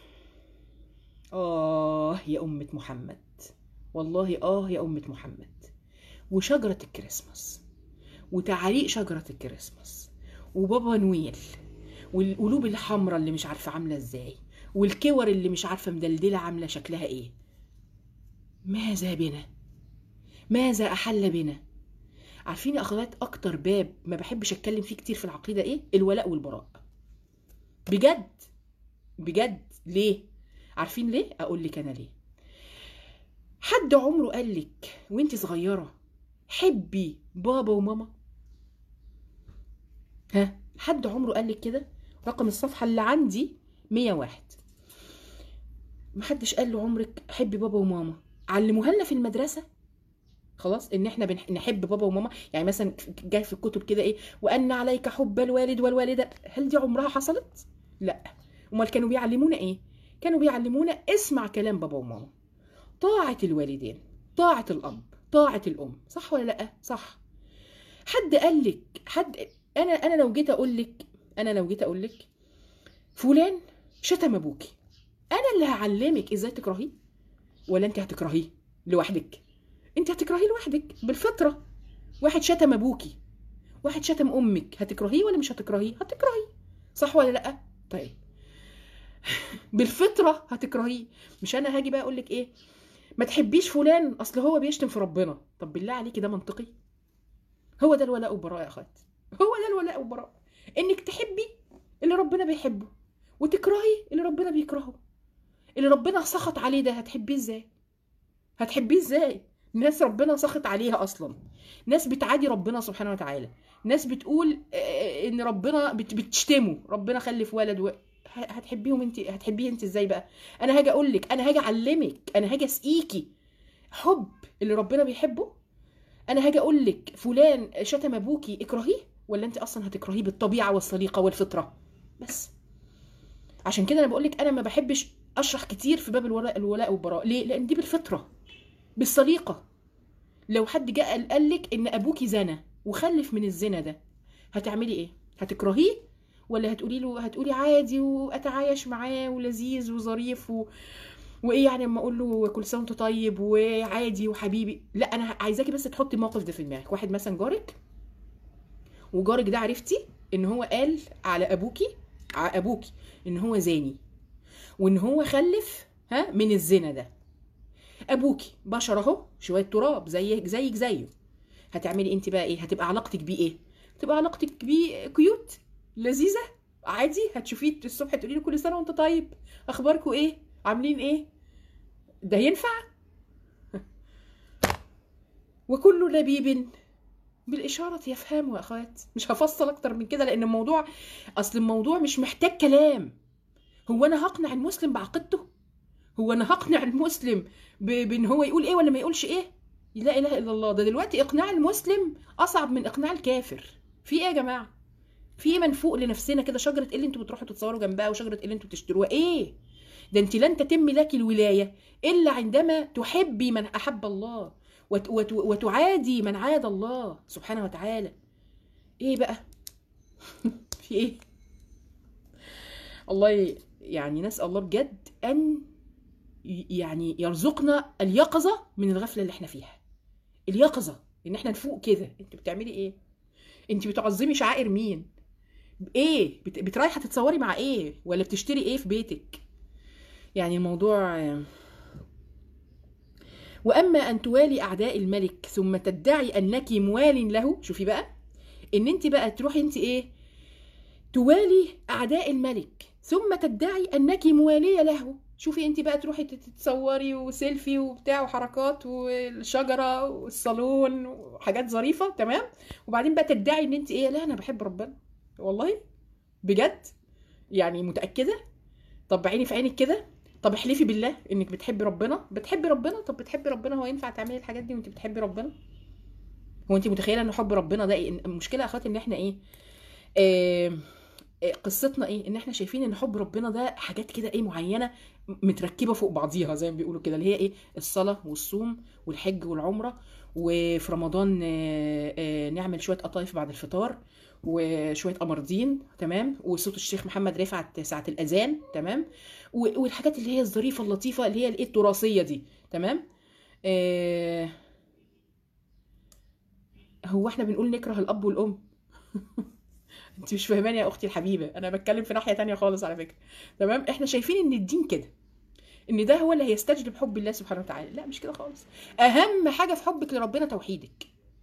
اه يا امه محمد والله اه يا امه محمد وشجره الكريسماس وتعاليق شجره الكريسماس وبابا نويل والقلوب الحمراء اللي مش عارفه عامله ازاي والكور اللي مش عارفه مدلدله عامله شكلها ايه ماذا بنا ماذا احل بنا عارفين يا اخوات اكتر باب ما بحبش اتكلم فيه كتير في العقيده ايه الولاء والبراء بجد بجد ليه عارفين ليه اقول لك انا ليه حد عمره قال لك وانت صغيره حبي بابا وماما ها حد عمره قال لك كده رقم الصفحه اللي عندي 101 محدش قال له عمرك حبي بابا وماما علموها لنا في المدرسه خلاص ان احنا بنح... نحب بابا وماما يعني مثلا جاي في الكتب كده ايه وان عليك حب الوالد والوالده هل دي عمرها حصلت لا امال كانوا بيعلمونا ايه كانوا بيعلمونا اسمع كلام بابا وماما طاعه الوالدين طاعه الاب طاعه الام صح ولا لا صح حد قال لك حد انا انا لو جيت اقول لك انا لو جيت اقول لك فلان شتم ابوكي انا اللي هعلمك ازاي تكرهيه ولا انت هتكرهيه لوحدك انت هتكرهيه لوحدك بالفطره واحد شتم ابوكي واحد شتم امك هتكرهيه ولا مش هتكرهيه هتكرهيه صح ولا لا طيب بالفطره هتكرهيه مش انا هاجي بقى اقول لك ايه ما تحبيش فلان اصل هو بيشتم في ربنا طب بالله عليكي ده منطقي هو ده الولاء والبراء يا اخوات هو ده الولاء والبراء انك تحبي اللي ربنا بيحبه وتكرهي اللي ربنا بيكرهه اللي ربنا سخط عليه ده هتحبيه ازاي هتحبيه ازاي ناس ربنا سخط عليها اصلا ناس بتعادي ربنا سبحانه وتعالى ناس بتقول ان ربنا بتشتمه ربنا خلف ولد و... هتحبيهم انت هتحبيه انت ازاي بقى انا هاجي اقول لك انا هاجي اعلمك انا هاجي اسقيكي حب اللي ربنا بيحبه انا هاجي اقول لك فلان شتم ابوكي اكرهيه ولا انت اصلا هتكرهيه بالطبيعه والسليقه والفطره بس عشان كده انا بقول لك انا ما بحبش اشرح كتير في باب الولاء الولاء والبراء ليه لان دي بالفطره بالسليقه لو حد جاء قال لك ان ابوكي زنى وخلف من الزنا ده هتعملي ايه هتكرهيه ولا هتقولي له هتقولي عادي واتعايش معاه ولذيذ وظريف و... وايه يعني اما اقول له كل سنه وانت طيب وعادي وحبيبي لا انا عايزاكي بس تحطي الموقف ده في دماغك واحد مثلا جارك وجارك ده عرفتي ان هو قال على ابوكي على ابوكي ان هو زاني وان هو خلف ها من الزنا ده ابوكي بشر اهو شويه تراب زيك زيك زيه هتعملي انت بقى ايه هتبقى علاقتك بيه ايه تبقى علاقتك بيه كيوت لذيذه عادي هتشوفيه الصبح تقولي له كل سنه وانت طيب اخباركم ايه عاملين ايه ده ينفع وكل لبيب بالإشارة يفهمه يا أخوات مش هفصل أكتر من كده لأن الموضوع أصل الموضوع مش محتاج كلام هو أنا هقنع المسلم بعقيدته هو أنا هقنع المسلم ب... بإن هو يقول إيه ولا ما يقولش إيه لا اله الا الله ده دلوقتي اقناع المسلم اصعب من اقناع الكافر في ايه يا جماعه في ايه منفوق لنفسنا كده شجره ايه اللي انتوا بتروحوا تتصوروا جنبها وشجره ايه اللي انتوا بتشتروها ايه ده انت لن تتم لك الولايه الا عندما تحبي من احب الله وت وت وتعادي من عاد الله سبحانه وتعالى ايه بقى في ايه الله يعني نسال الله بجد ان يعني يرزقنا اليقظه من الغفله اللي احنا فيها اليقظه ان احنا نفوق كده انت بتعملي ايه انت بتعظمي شعائر مين ايه بت... بترايحه تتصوري مع ايه ولا بتشتري ايه في بيتك يعني الموضوع واما ان توالي اعداء الملك ثم تدعي انك موال له شوفي بقى ان انت بقى تروحي انت ايه توالي اعداء الملك ثم تدعي انك مواليه له شوفي انت بقى تروحي تتصوري وسيلفي وبتاع وحركات والشجره والصالون وحاجات ظريفه تمام وبعدين بقى تدعي ان انت ايه لا انا بحب ربنا والله بجد يعني متاكده طب عيني في عينك كده طب احلفي بالله انك بتحبي ربنا بتحبي ربنا طب بتحبي ربنا هو ينفع تعملي الحاجات دي وانت بتحبي ربنا هو انت متخيله ان حب ربنا ده إيه؟ المشكله يا اخواتي ان احنا ايه آه قصتنا ايه ان احنا شايفين ان حب ربنا ده حاجات كده ايه معينه متركبه فوق بعضيها زي ما بيقولوا كده اللي هي ايه الصلاه والصوم والحج والعمره وفي رمضان نعمل شويه قطايف بعد الفطار وشويه قمردين تمام وصوت الشيخ محمد رفعت ساعه الاذان تمام والحاجات اللي هي الظريفه اللطيفه اللي هي الايه التراثيه دي تمام آه هو احنا بنقول نكره الاب والام انت مش فاهماني يا اختي الحبيبه انا بتكلم في ناحيه تانية خالص على فكره تمام احنا شايفين ان الدين كده ان ده هو اللي هيستجلب حب الله سبحانه وتعالى لا مش كده خالص اهم حاجه في حبك لربنا توحيدك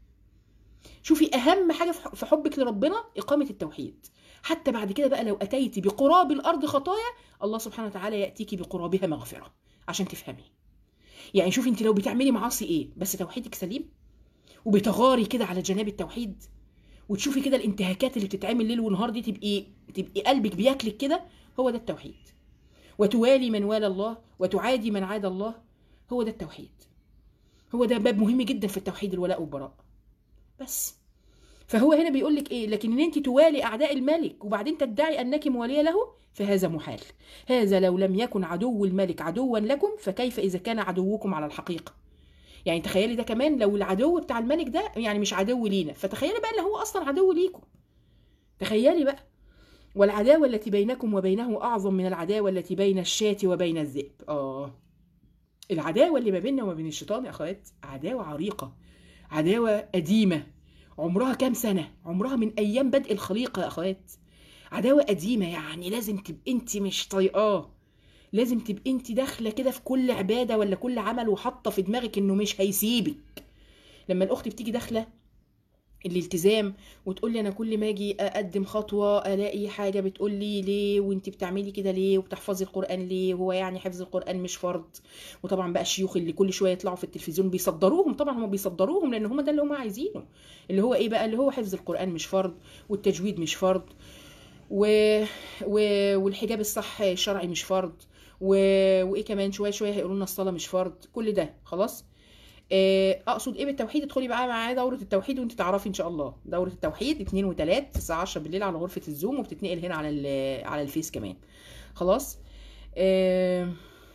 شوفي اهم حاجه في حبك لربنا اقامه التوحيد حتى بعد كده بقى لو اتيتي بقراب الارض خطايا الله سبحانه وتعالى ياتيكي بقرابها مغفره عشان تفهمي يعني شوفي انت لو بتعملي معاصي ايه بس توحيدك سليم وبتغاري كده على جناب التوحيد وتشوفي كده الانتهاكات اللي بتتعمل ليل ونهار دي تبقي تبقي قلبك بياكلك كده هو ده التوحيد وتوالي من والى الله وتعادي من عاد الله هو ده التوحيد هو ده باب مهم جدا في التوحيد الولاء والبراء بس فهو هنا بيقول لك ايه لكن ان انت توالي اعداء الملك وبعدين تدعي انك مواليه له فهذا محال هذا لو لم يكن عدو الملك عدوا لكم فكيف اذا كان عدوكم على الحقيقه يعني تخيلي ده كمان لو العدو بتاع الملك ده يعني مش عدو لينا فتخيلي بقى اللي هو اصلا عدو ليكم تخيلي بقى والعداوة التي بينكم وبينه أعظم من العداوة التي بين الشاة وبين الذئب آه العداوة اللي ما بيننا وما بين الشيطان يا أخوات عداوة عريقة عداوة قديمة عمرها كام سنة عمرها من أيام بدء الخليقة يا أخوات عداوة قديمة يعني لازم تبقى أنت مش طايقاه لازم تبقى أنت داخلة كده في كل عبادة ولا كل عمل وحاطة في دماغك إنه مش هيسيبك لما الأخت بتيجي داخلة الالتزام وتقول لي انا كل ما اجي اقدم خطوه الاقي حاجه بتقول لي ليه وانت بتعملي كده ليه وبتحفظي القران ليه هو يعني حفظ القران مش فرض وطبعا بقى الشيوخ اللي كل شويه يطلعوا في التلفزيون بيصدروهم طبعا هم بيصدروهم لان هم ده اللي هم عايزينه اللي هو ايه بقى اللي هو حفظ القران مش فرض والتجويد مش فرض و... و... والحجاب الصح الشرعي مش فرض و... وايه كمان شويه شويه هيقولوا لنا الصلاه مش فرض كل ده خلاص اقصد ايه بالتوحيد ادخلي بقى معايا دوره التوحيد وانت تعرفي ان شاء الله دوره التوحيد 2 و3 الساعه 10 بالليل على غرفه الزوم وبتتنقل هنا على على الفيس كمان خلاص اه,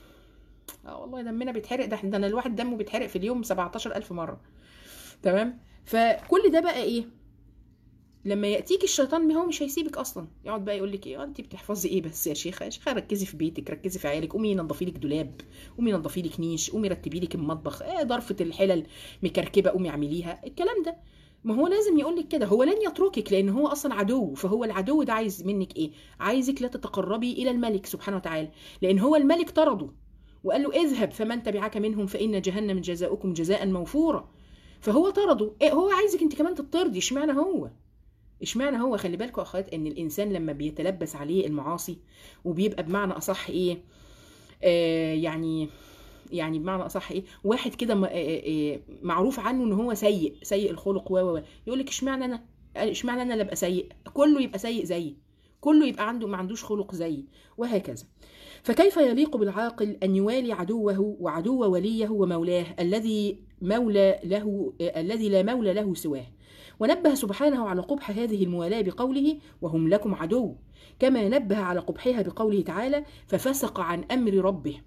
آه والله دمنا بيتحرق ده ده انا الواحد دمه بيتحرق في اليوم 17000 مره تمام فكل ده بقى ايه لما ياتيك الشيطان هو مش هيسيبك اصلا يقعد بقى يقول لك ايه انت بتحفظي ايه بس يا شيخه يا شيخه ركزي في بيتك ركزي في عيالك قومي نظفي لك دولاب قومي نظفي لك نيش قومي رتبي لك المطبخ ايه ضرفه الحلل مكركبه قومي اعمليها الكلام ده ما هو لازم يقول لك كده هو لن يتركك لان هو اصلا عدو فهو العدو ده عايز منك ايه عايزك لا تتقربي الى الملك سبحانه وتعالى لان هو الملك طرده وقال له اذهب فمن تبعك منهم فان جهنم جزاؤكم جزاء موفورا فهو طرده إيه هو عايزك انت كمان تطردي اشمعنى هو اشمعنى هو خلي بالكم يا اخوات ان الانسان لما بيتلبس عليه المعاصي وبيبقى بمعنى اصح ايه آه يعني يعني بمعنى اصح ايه واحد كده آه معروف عنه ان هو سيء سيء الخلق و و يقول لك اشمعنى انا اشمعنى انا اللي ابقى سيء كله يبقى سيء زيي كله يبقى عنده ما عندوش خلق زيي وهكذا فكيف يليق بالعاقل أن يوالي عدوه وعدو وليه ومولاه الذي مولى له الذي لا مولى له سواه ونبه سبحانه على قبح هذه الموالاة بقوله وهم لكم عدو كما نبه على قبحها بقوله تعالى ففسق عن أمر ربه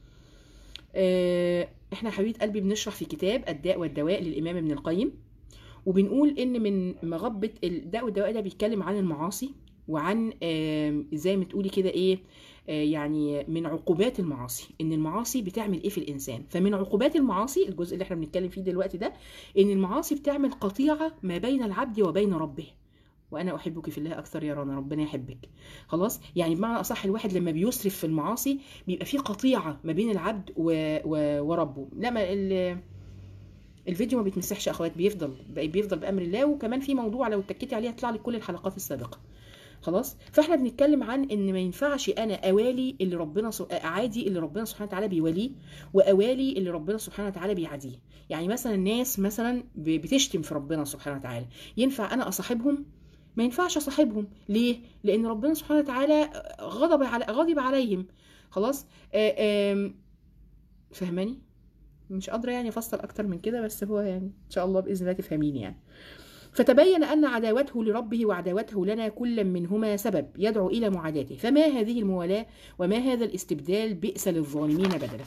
آه، احنا يا حبيبه قلبي بنشرح في كتاب الداء والدواء للامام ابن القيم وبنقول ان من مغبه الداء والدواء ده بيتكلم عن المعاصي وعن آم، زي ما تقولي كده ايه آه، يعني من عقوبات المعاصي ان المعاصي بتعمل ايه في الانسان فمن عقوبات المعاصي الجزء اللي احنا بنتكلم فيه دلوقتي ده ان المعاصي بتعمل قطيعه ما بين العبد وبين ربه وانا احبك في الله اكثر يا رنا ربنا يحبك خلاص يعني بمعنى اصح الواحد لما بيسرف في المعاصي بيبقى في قطيعه ما بين العبد و... و... وربه لا ما ال... الفيديو ما بيتمسحش يا اخوات بيفضل بيفضل بامر الله وكمان في موضوع لو اتكيتي عليه هيطلع لك كل الحلقات السابقه خلاص فاحنا بنتكلم عن ان ما ينفعش انا اوالي اللي ربنا س... اعادي اللي ربنا سبحانه وتعالى بيواليه واوالي اللي ربنا سبحانه وتعالى بيعاديه يعني مثلا الناس مثلا ب- بتشتم في ربنا سبحانه وتعالى ينفع انا اصاحبهم ما ينفعش اصاحبهم ليه لان ربنا سبحانه وتعالى غضب على غضب عليهم خلاص آه، آم، فهماني مش قادره يعني افصل اكتر من كده بس هو يعني ان شاء الله باذن الله تفهميني يعني فتبين أن عداوته لربه وعداوته لنا كل منهما سبب يدعو إلى معاداته فما هذه الموالاة وما هذا الاستبدال بئس للظالمين بدلا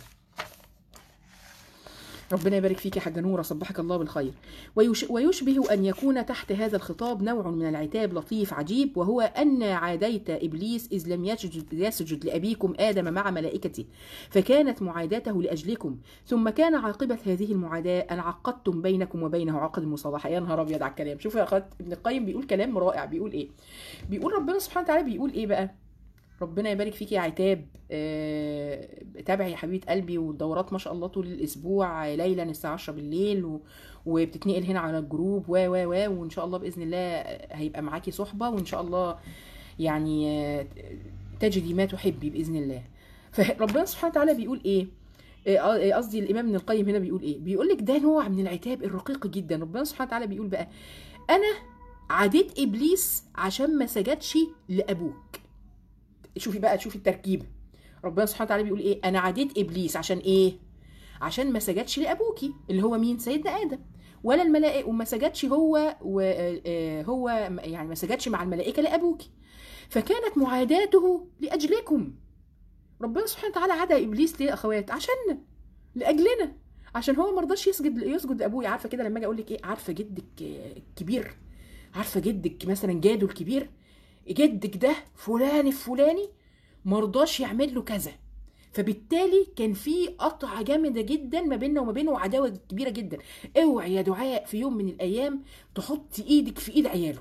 ربنا يبارك فيك يا حاجة نورة صبحك الله بالخير ويش ويشبه أن يكون تحت هذا الخطاب نوع من العتاب لطيف عجيب وهو أن عاديت إبليس إذ لم يسجد, يسجد لأبيكم آدم مع ملائكته فكانت معاداته لأجلكم ثم كان عاقبة هذه المعاداة أن عقدتم بينكم وبينه عقد المصالحة يا نهار أبيض على الكلام شوفوا يا أخوات ابن القيم بيقول كلام رائع بيقول إيه بيقول ربنا سبحانه وتعالى بيقول إيه بقى ربنا يبارك فيك يا عتاب آه، تابعي يا حبيبه قلبي والدورات ما شاء الله طول الاسبوع آه، ليلا الساعه 10 بالليل و... وبتتنقل هنا على الجروب و و و وان شاء الله باذن الله آه، هيبقى معاكي صحبه وان شاء الله يعني آه، تجدي ما تحبي باذن الله فربنا سبحانه وتعالى بيقول ايه آه، آه، قصدي الامام ابن القيم هنا بيقول ايه بيقول لك ده نوع من العتاب الرقيق جدا ربنا سبحانه وتعالى بيقول بقى انا عاديت ابليس عشان ما سجدش لابوك شوفي بقى شوفي التركيبه ربنا سبحانه وتعالى بيقول ايه انا عاديت ابليس عشان ايه عشان ما سجدش لابوكي اللي هو مين سيدنا ادم ولا الملائكه وما سجدش هو وهو يعني ما سجدش مع الملائكه لابوكي فكانت معاداته لاجلكم ربنا سبحانه وتعالى عدا ابليس ليه يا اخوات عشاننا لاجلنا عشان هو ما رضاش يسجد يسجد لابويا عارفه كده لما اجي اقول لك ايه عارفه جدك الكبير عارفه جدك مثلا جاده الكبير جدك ده فلان الفلاني مرضاش يعمل له كذا فبالتالي كان في قطعة جامدة جدا ما بيننا وما بينه وعداوة كبيرة جدا اوعي يا دعاء في يوم من الأيام تحطي إيدك في إيد عياله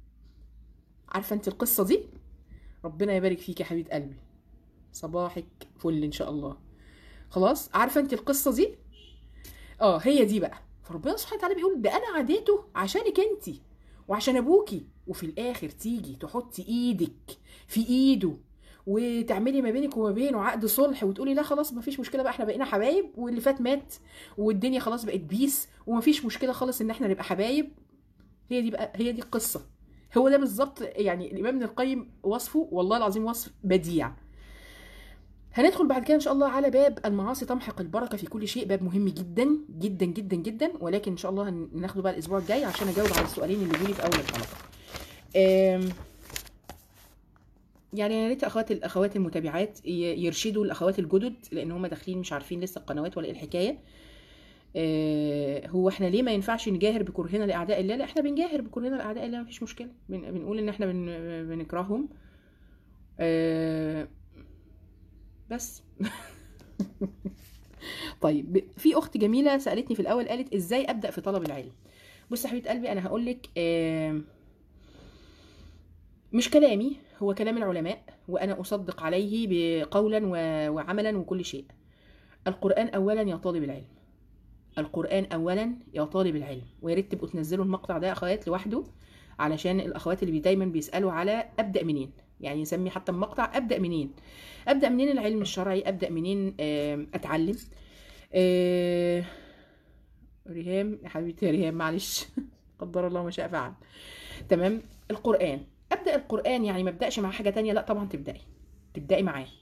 عارفة أنت القصة دي ربنا يبارك فيك يا حبيبة قلبي صباحك فل إن شاء الله خلاص عارفة أنت القصة دي اه هي دي بقى فربنا سبحانه وتعالى بيقول ده أنا عديته عشانك أنت وعشان أبوكي وفي الآخر تيجي تحطي إيدك في إيده وتعملي ما بينك وما بينه عقد صلح وتقولي لا خلاص مفيش مشكله بقى احنا بقينا حبايب واللي فات مات والدنيا خلاص بقت بيس ومفيش مشكله خالص ان احنا نبقى حبايب هي دي بقى هي دي القصه هو ده بالظبط يعني الامام ابن القيم وصفه والله العظيم وصف بديع هندخل بعد كده ان شاء الله على باب المعاصي تمحق البركه في كل شيء باب مهم جدا جدا جدا جدا ولكن ان شاء الله هناخده بقى الاسبوع الجاي عشان اجاوب على السؤالين اللي جولي في اول الحلقه أم يعني يا ريت اخوات الاخوات المتابعات ي- يرشدوا الاخوات الجدد لان هم داخلين مش عارفين لسه القنوات ولا ايه الحكايه آه، هو احنا ليه ما ينفعش نجاهر بكرهنا لاعداء الله لا احنا بنجاهر بكرهنا لاعداء الله مفيش مشكله بن- بنقول ان احنا بن بنكرههم آه، بس طيب ب- في اخت جميله سالتني في الاول قالت ازاي ابدا في طلب العلم بص يا حبيبه قلبي انا هقول لك آه، مش كلامي هو كلام العلماء وانا اصدق عليه بقولا و- وعملا وكل شيء القران اولا يا طالب العلم القران اولا يا طالب العلم ويا ريت تبقوا تنزلوا المقطع ده يا اخوات لوحده علشان الاخوات اللي بي- دايما بيسالوا على ابدا منين يعني نسمي حتى المقطع ابدا منين ابدا منين العلم الشرعي ابدا منين آم، اتعلم آه، ريهام يا حبيبتي يا ريهام معلش قدر الله ما شاء فعل تمام القران ابدا القران يعني ما ابداش مع حاجه تانية لا طبعا تبداي تبداي معاه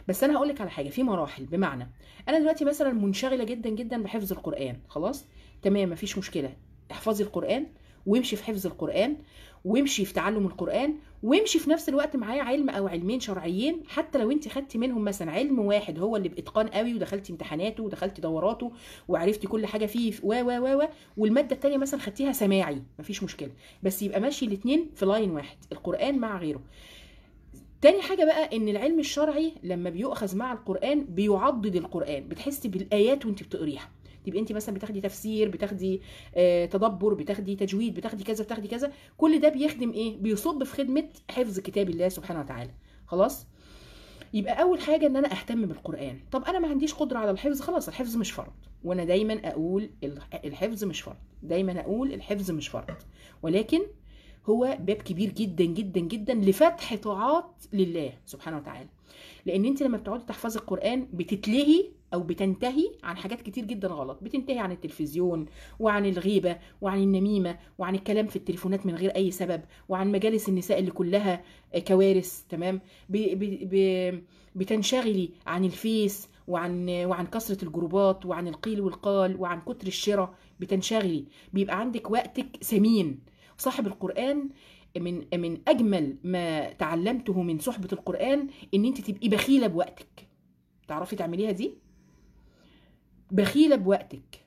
بس انا هقول لك على حاجه في مراحل بمعنى انا دلوقتي مثلا منشغله جدا جدا بحفظ القران خلاص تمام مفيش مشكله احفظي القران وامشي في حفظ القران وامشي في تعلم القران وامشي في نفس الوقت معايا علم او علمين شرعيين حتى لو انت خدتي منهم مثلا علم واحد هو اللي باتقان قوي ودخلتي امتحاناته ودخلتي دوراته وعرفتي كل حاجه فيه و و و و والماده الثانيه مثلا خدتيها سماعي مفيش مشكله بس يبقى ماشي الاثنين في لاين واحد القران مع غيره تاني حاجة بقى إن العلم الشرعي لما بيؤخذ مع القرآن بيعضد القرآن بتحسي بالآيات وأنت بتقريها تبقي انت مثلا بتاخدي تفسير بتاخدي آه تدبر بتاخدي تجويد بتاخدي كذا بتاخدي كذا كل ده بيخدم ايه بيصب في خدمه حفظ كتاب الله سبحانه وتعالى خلاص يبقى اول حاجه ان انا اهتم بالقران طب انا ما عنديش قدره على الحفظ خلاص الحفظ مش فرض وانا دايما اقول الحفظ مش فرض دايما اقول الحفظ مش فرض ولكن هو باب كبير جدا جدا جدا لفتح طاعات لله سبحانه وتعالى لان انت لما بتقعدي تحفظي القران بتتلهي او بتنتهي عن حاجات كتير جدا غلط بتنتهي عن التلفزيون وعن الغيبه وعن النميمه وعن الكلام في التليفونات من غير اي سبب وعن مجالس النساء اللي كلها كوارث تمام ب ب ب بتنشغلي عن الفيس وعن وعن كثره الجروبات وعن القيل والقال وعن كتر الشراء بتنشغلي بيبقى عندك وقتك ثمين صاحب القران من من اجمل ما تعلمته من صحبه القران ان انت تبقي بخيله بوقتك تعرفي تعمليها دي بخيله بوقتك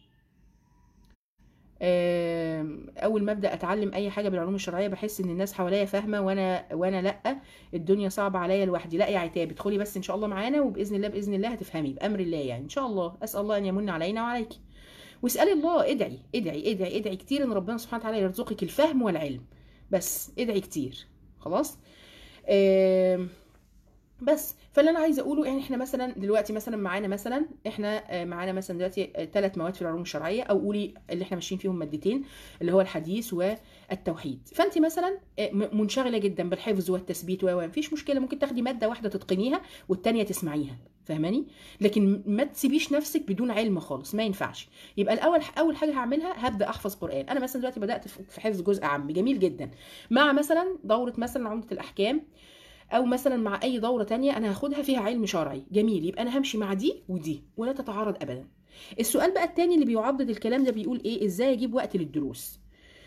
اول ما ابدا اتعلم اي حاجه بالعلوم الشرعيه بحس ان الناس حواليا فاهمه وانا وانا لا الدنيا صعبه عليا لوحدي لا يا عتاب ادخلي بس ان شاء الله معانا وباذن الله باذن الله هتفهمي بامر الله يعني ان شاء الله اسال الله ان يمن علينا وعليكي واسالي الله ادعي ادعي ادعي ادعي كتير ان ربنا سبحانه وتعالى يرزقك الفهم والعلم بس ادعي كتير خلاص آه بس فاللي انا عايزه اقوله يعني احنا مثلا دلوقتي مثلا معانا مثلا احنا معانا مثلا دلوقتي ثلاث مواد في العلوم الشرعيه او قولي اللي احنا ماشيين فيهم مادتين اللي هو الحديث والتوحيد فانت مثلا منشغله جدا بالحفظ والتثبيت و مفيش مشكله ممكن تاخدي ماده واحده تتقنيها والثانيه تسمعيها فاهماني لكن ما تسيبيش نفسك بدون علم خالص ما ينفعش يبقى الاول اول حاجه هعملها هبدا احفظ قران انا مثلا دلوقتي بدات في حفظ جزء عام جميل جدا مع مثلا دوره مثلا عمده الاحكام او مثلا مع اي دوره تانية انا هاخدها فيها علم شرعي جميل يبقى انا همشي مع دي ودي ولا تتعارض ابدا السؤال بقى التاني اللي بيعضد الكلام ده بيقول ايه ازاي اجيب وقت للدروس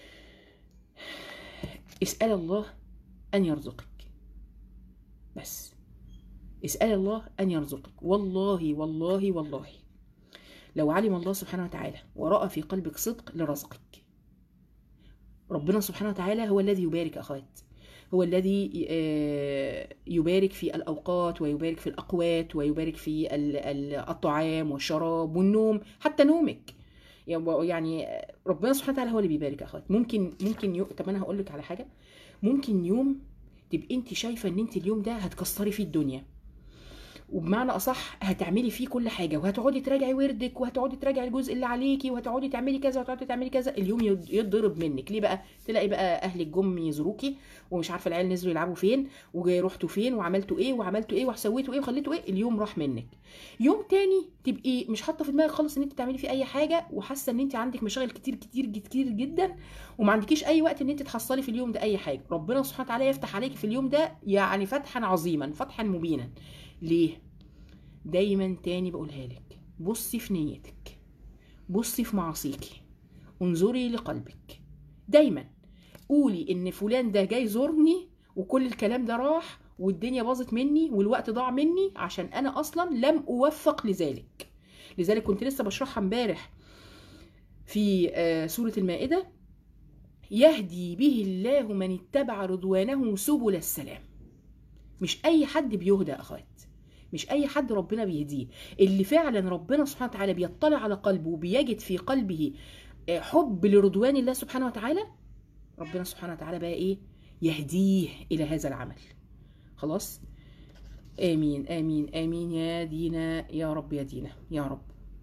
اسال الله ان يرزقك بس اسال الله ان يرزقك والله والله والله لو علم الله سبحانه وتعالى وراى في قلبك صدق لرزقك ربنا سبحانه وتعالى هو الذي يبارك اخوات هو الذي يبارك في الأوقات ويبارك في الأقوات ويبارك في الطعام والشراب والنوم حتى نومك يعني ربنا سبحانه وتعالى هو اللي بيبارك اخوات ممكن ممكن يو... طب انا هقول لك على حاجه ممكن يوم تبقي انت شايفه ان انت اليوم ده هتكسري فيه الدنيا وبمعنى اصح هتعملي فيه كل حاجه وهتقعدي تراجعي وردك وهتقعدي تراجعي الجزء اللي عليكي وهتقعدي تعملي كذا وهتقعدي تعملي كذا اليوم يتضرب منك ليه بقى تلاقي بقى اهلك جم يزوروكي ومش عارفه العيال نزلوا يلعبوا فين ورحتوا فين وعملتوا ايه وعملتوا ايه وسويتوا ايه وخليتوا ايه اليوم راح منك يوم تاني تبقي مش حاطه في دماغك خالص ان انت تعملي فيه اي حاجه وحاسه ان انت عندك مشاغل كتير كتير كتير جدا وما عندكيش اي وقت ان انت تحصلي في اليوم ده اي حاجه ربنا سبحانه وتعالى يفتح عليكي في اليوم ده يعني فتحا عظيما فتحا مبينا ليه دايما تاني بقولها لك بصي في نيتك بصي في معاصيكي انظري لقلبك دايما قولي ان فلان ده جاي زورني وكل الكلام ده راح والدنيا باظت مني والوقت ضاع مني عشان انا اصلا لم اوفق لذلك لذلك كنت لسه بشرحها امبارح في سوره المائده يهدي به الله من اتبع رضوانه سبل السلام مش اي حد بيهدى اخوات مش اي حد ربنا بيهديه اللي فعلا ربنا سبحانه وتعالى بيطلع على قلبه وبيجد في قلبه حب لرضوان الله سبحانه وتعالى ربنا سبحانه وتعالى بقى ايه يهديه الى هذا العمل خلاص امين امين امين يا دينا يا رب يا دينا يا رب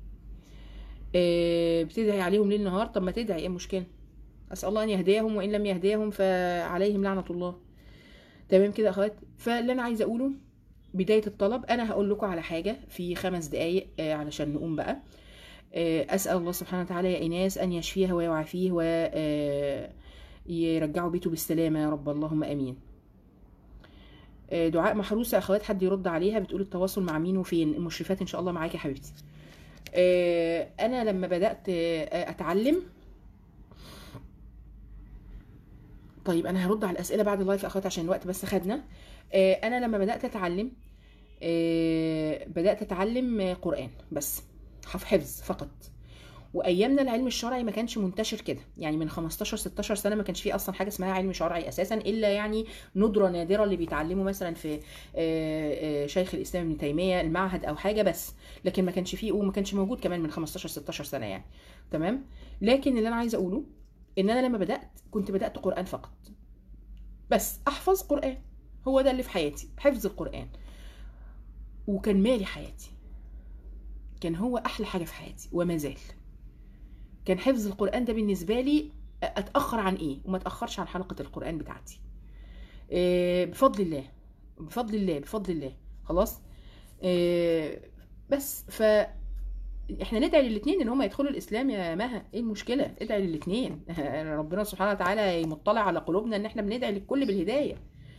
آه بتدعي عليهم ليل نهار طب ما تدعي ايه المشكله اسال الله ان يهديهم وان لم يهديهم فعليهم لعنه الله تمام كده يا اخوات فاللي انا عايزه اقوله بداية الطلب أنا هقول لكم على حاجة في خمس دقايق آه علشان نقوم بقى آه أسأل الله سبحانه وتعالى يا إناس أن يشفيها ويعافيه ويرجعوا بيته بالسلامة يا رب اللهم أمين آه، دعاء محروسه اخوات حد يرد عليها بتقول التواصل مع مين وفين المشرفات ان شاء الله معاكي يا حبيبتي آه، انا لما بدات آه، اتعلم طيب انا هرد على الاسئله بعد اللايف يا اخوات عشان الوقت بس خدنا آه، انا لما بدات اتعلم آه، بدات اتعلم آه، قران بس حف- حفظ فقط وايامنا العلم الشرعي ما كانش منتشر كده يعني من 15 16 سنه ما كانش فيه اصلا حاجه اسمها علم شرعي اساسا الا يعني ندره نادره اللي بيتعلموا مثلا في آه، آه، شيخ الاسلام ابن تيميه المعهد او حاجه بس لكن ما كانش فيه وما كانش موجود كمان من 15 16 سنه يعني تمام لكن اللي انا عايزه اقوله ان انا لما بدات كنت بدات قران فقط بس احفظ قران هو ده اللي في حياتي حفظ القران وكان مالي حياتي كان هو احلى حاجه في حياتي وما زال كان حفظ القران ده بالنسبه لي اتاخر عن ايه وما اتاخرش عن حلقه القران بتاعتي إيه، بفضل الله بفضل الله بفضل الله خلاص إيه، بس ف احنا ندعي للاثنين ان هم يدخلوا الاسلام يا مها ايه المشكله ادعي للاثنين ربنا سبحانه وتعالى مطلع على قلوبنا ان احنا بندعي للكل بالهدايه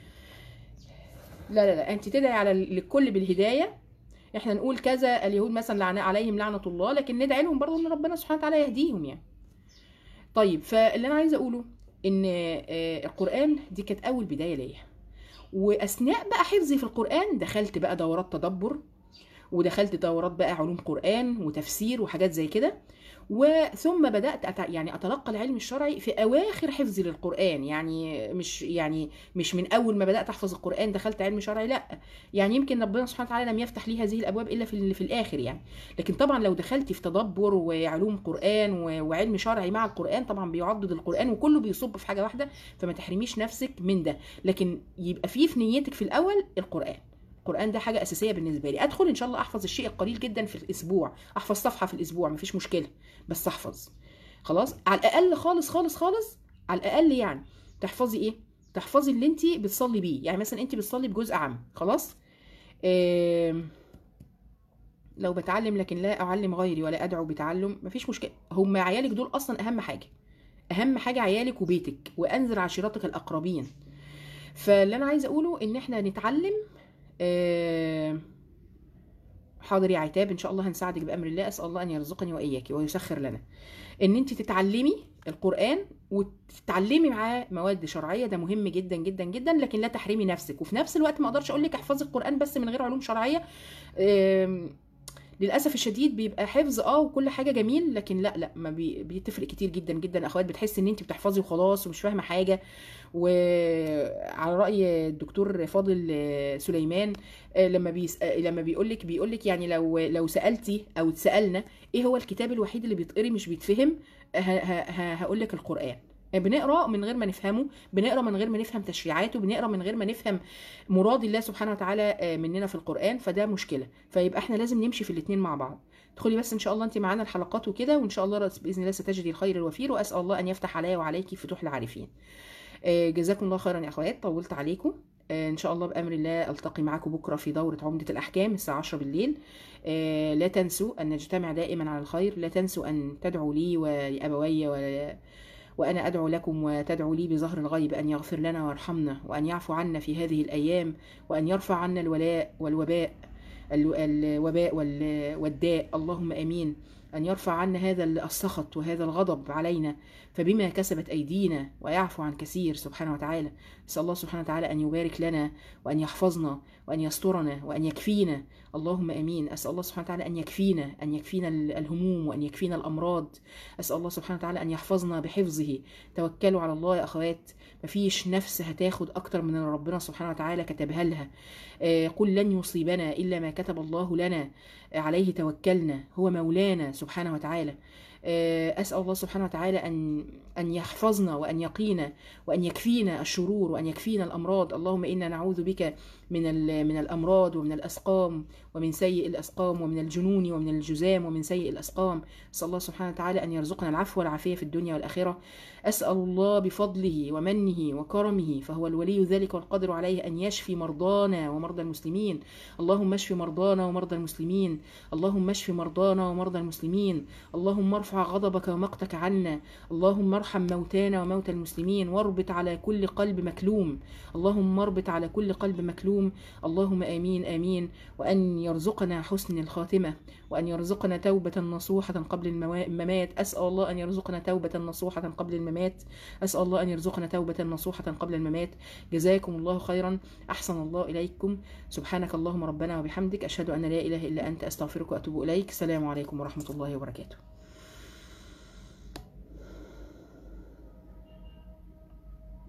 لا لا لا انت تدعي على للكل بالهدايه احنا نقول كذا اليهود مثلا لعن عليهم لعنه الله لكن ندعي لهم برضه ان ربنا سبحانه وتعالى يهديهم يعني طيب فاللي انا عايزه اقوله ان آه، القران دي كانت اول بدايه ليا واثناء بقى حفظي في القران دخلت بقى دورات تدبر ودخلت دورات بقى علوم قرآن وتفسير وحاجات زي كده وثم بدأت أت... يعني أتلقى العلم الشرعي في أواخر حفظي للقرآن يعني مش يعني مش من أول ما بدأت أحفظ القرآن دخلت علم شرعي لا يعني يمكن ربنا سبحانه وتعالى لم يفتح لي هذه الأبواب إلا في, ال- في الآخر يعني لكن طبعا لو دخلت في تدبر وعلوم قرآن و... وعلم شرعي مع القرآن طبعا بيعضد القرآن وكله بيصب في حاجة واحدة فما تحرميش نفسك من ده لكن يبقى فيه في نيتك في الأول القرآن القرآن ده حاجة أساسية بالنسبة لي أدخل إن شاء الله أحفظ الشيء القليل جدا في الأسبوع أحفظ صفحة في الأسبوع مفيش مشكلة بس أحفظ خلاص على الأقل خالص خالص خالص على الأقل يعني تحفظي إيه تحفظي اللي أنت بتصلي بيه يعني مثلا أنت بتصلي بجزء عام خلاص آم، لو بتعلم لكن لا أعلم غيري ولا أدعو بتعلم مفيش مشكلة هم عيالك دول أصلا أهم حاجة أهم حاجة عيالك وبيتك وأنذر عشيرتك الأقربين فاللي أنا عايزة أقوله إن إحنا نتعلم آه، حاضر يا عتاب ان شاء الله هنساعدك بامر الله اسال الله ان يرزقني واياك ويسخر لنا ان انت تتعلمي القران وتتعلمي معاه مواد شرعيه ده مهم جدا جدا جدا لكن لا تحرمي نفسك وفي نفس الوقت ما اقدرش اقول لك احفظي القران بس من غير علوم شرعيه آم، للاسف الشديد بيبقى حفظ اه وكل حاجه جميل لكن لا لا ما بي... بتفرق كتير جدا جدا اخوات بتحس ان انت بتحفظي وخلاص ومش فاهمه حاجه وعلى راي الدكتور فاضل آه، سليمان آه، لما بيس... آه، لما بيقول لك بيقول لك يعني لو لو سالتي او اتسالنا ايه هو الكتاب الوحيد اللي بيتقري مش بيتفهم هقول لك القران بنقرا من غير ما نفهمه بنقرا من غير ما نفهم تشريعاته بنقرا من غير ما نفهم مراد الله سبحانه وتعالى آه، مننا في القران فده مشكله فيبقى احنا لازم نمشي في الاثنين مع بعض ادخلي بس ان شاء الله انت معانا الحلقات وكده وان شاء الله باذن الله ستجدي الخير الوفير واسال الله ان يفتح عليا وعليك فتوح العارفين آه، جزاكم الله خيرا يا اخوات طولت عليكم آه، ان شاء الله بامر الله التقي معاكم بكره في دوره عمده الاحكام الساعه 10 بالليل آه، لا تنسوا ان نجتمع دائما على الخير لا تنسوا ان تدعوا لي ولابوي و وأنا أدعو لكم وتدعو لي بظهر الغيب أن يغفر لنا ويرحمنا وأن يعفو عنا في هذه الأيام وأن يرفع عنا الولاء والوباء ال- الوباء وال- والداء اللهم امين ان يرفع عنا هذا السخط وهذا الغضب علينا فبما كسبت ايدينا ويعفو عن كثير سبحانه وتعالى نسال الله سبحانه وتعالى ان يبارك لنا وان يحفظنا وان يسترنا وان يكفينا اللهم امين اسال الله سبحانه وتعالى ان يكفينا ان يكفينا الهموم وان يكفينا الامراض اسال الله سبحانه وتعالى ان يحفظنا بحفظه توكلوا على الله يا اخوات مفيش نفس هتاخد اكتر من اللي ربنا سبحانه وتعالى كتبها لها آه، قل لن يصيبنا الا ما كتب الله لنا آه، عليه توكلنا هو مولانا سبحانه وتعالى آه، اسال الله سبحانه وتعالى ان ان يحفظنا وان يقينا وان يكفينا الشرور وان يكفينا الامراض اللهم انا نعوذ بك من ال- من الامراض ومن الاسقام ومن سيء الاسقام ومن الجنون ومن الجذام ومن سيء الاسقام اسال الله سبحانه وتعالى ان يرزقنا العفو والعافيه في الدنيا والاخره اسال الله بفضله ومنه وكرمه فهو الولي ذلك والقادر عليه ان يشفي مرضانا ومرضى المسلمين اللهم اشف مرضانا ومرضى المسلمين اللهم اشف مرضانا ومرضى المسلمين اللهم ارفع وارفع غضبك ومقتك عنا اللهم ارحم موتانا وموتى المسلمين واربط على كل قلب مكلوم اللهم اربط على كل قلب مكلوم اللهم آمين آمين وأن يرزقنا حسن الخاتمة وأن يرزقنا توبة نصوحة قبل الموا- الممات أسأل الله أن يرزقنا توبة نصوحة قبل الممات أسأل الله أن يرزقنا توبة نصوحة قبل الممات جزاكم الله خيرا أحسن الله إليكم سبحانك اللهم ربنا وبحمدك أشهد أن لا إله إلا أنت أستغفرك وأتوب إليك السلام عليكم ورحمة الله وبركاته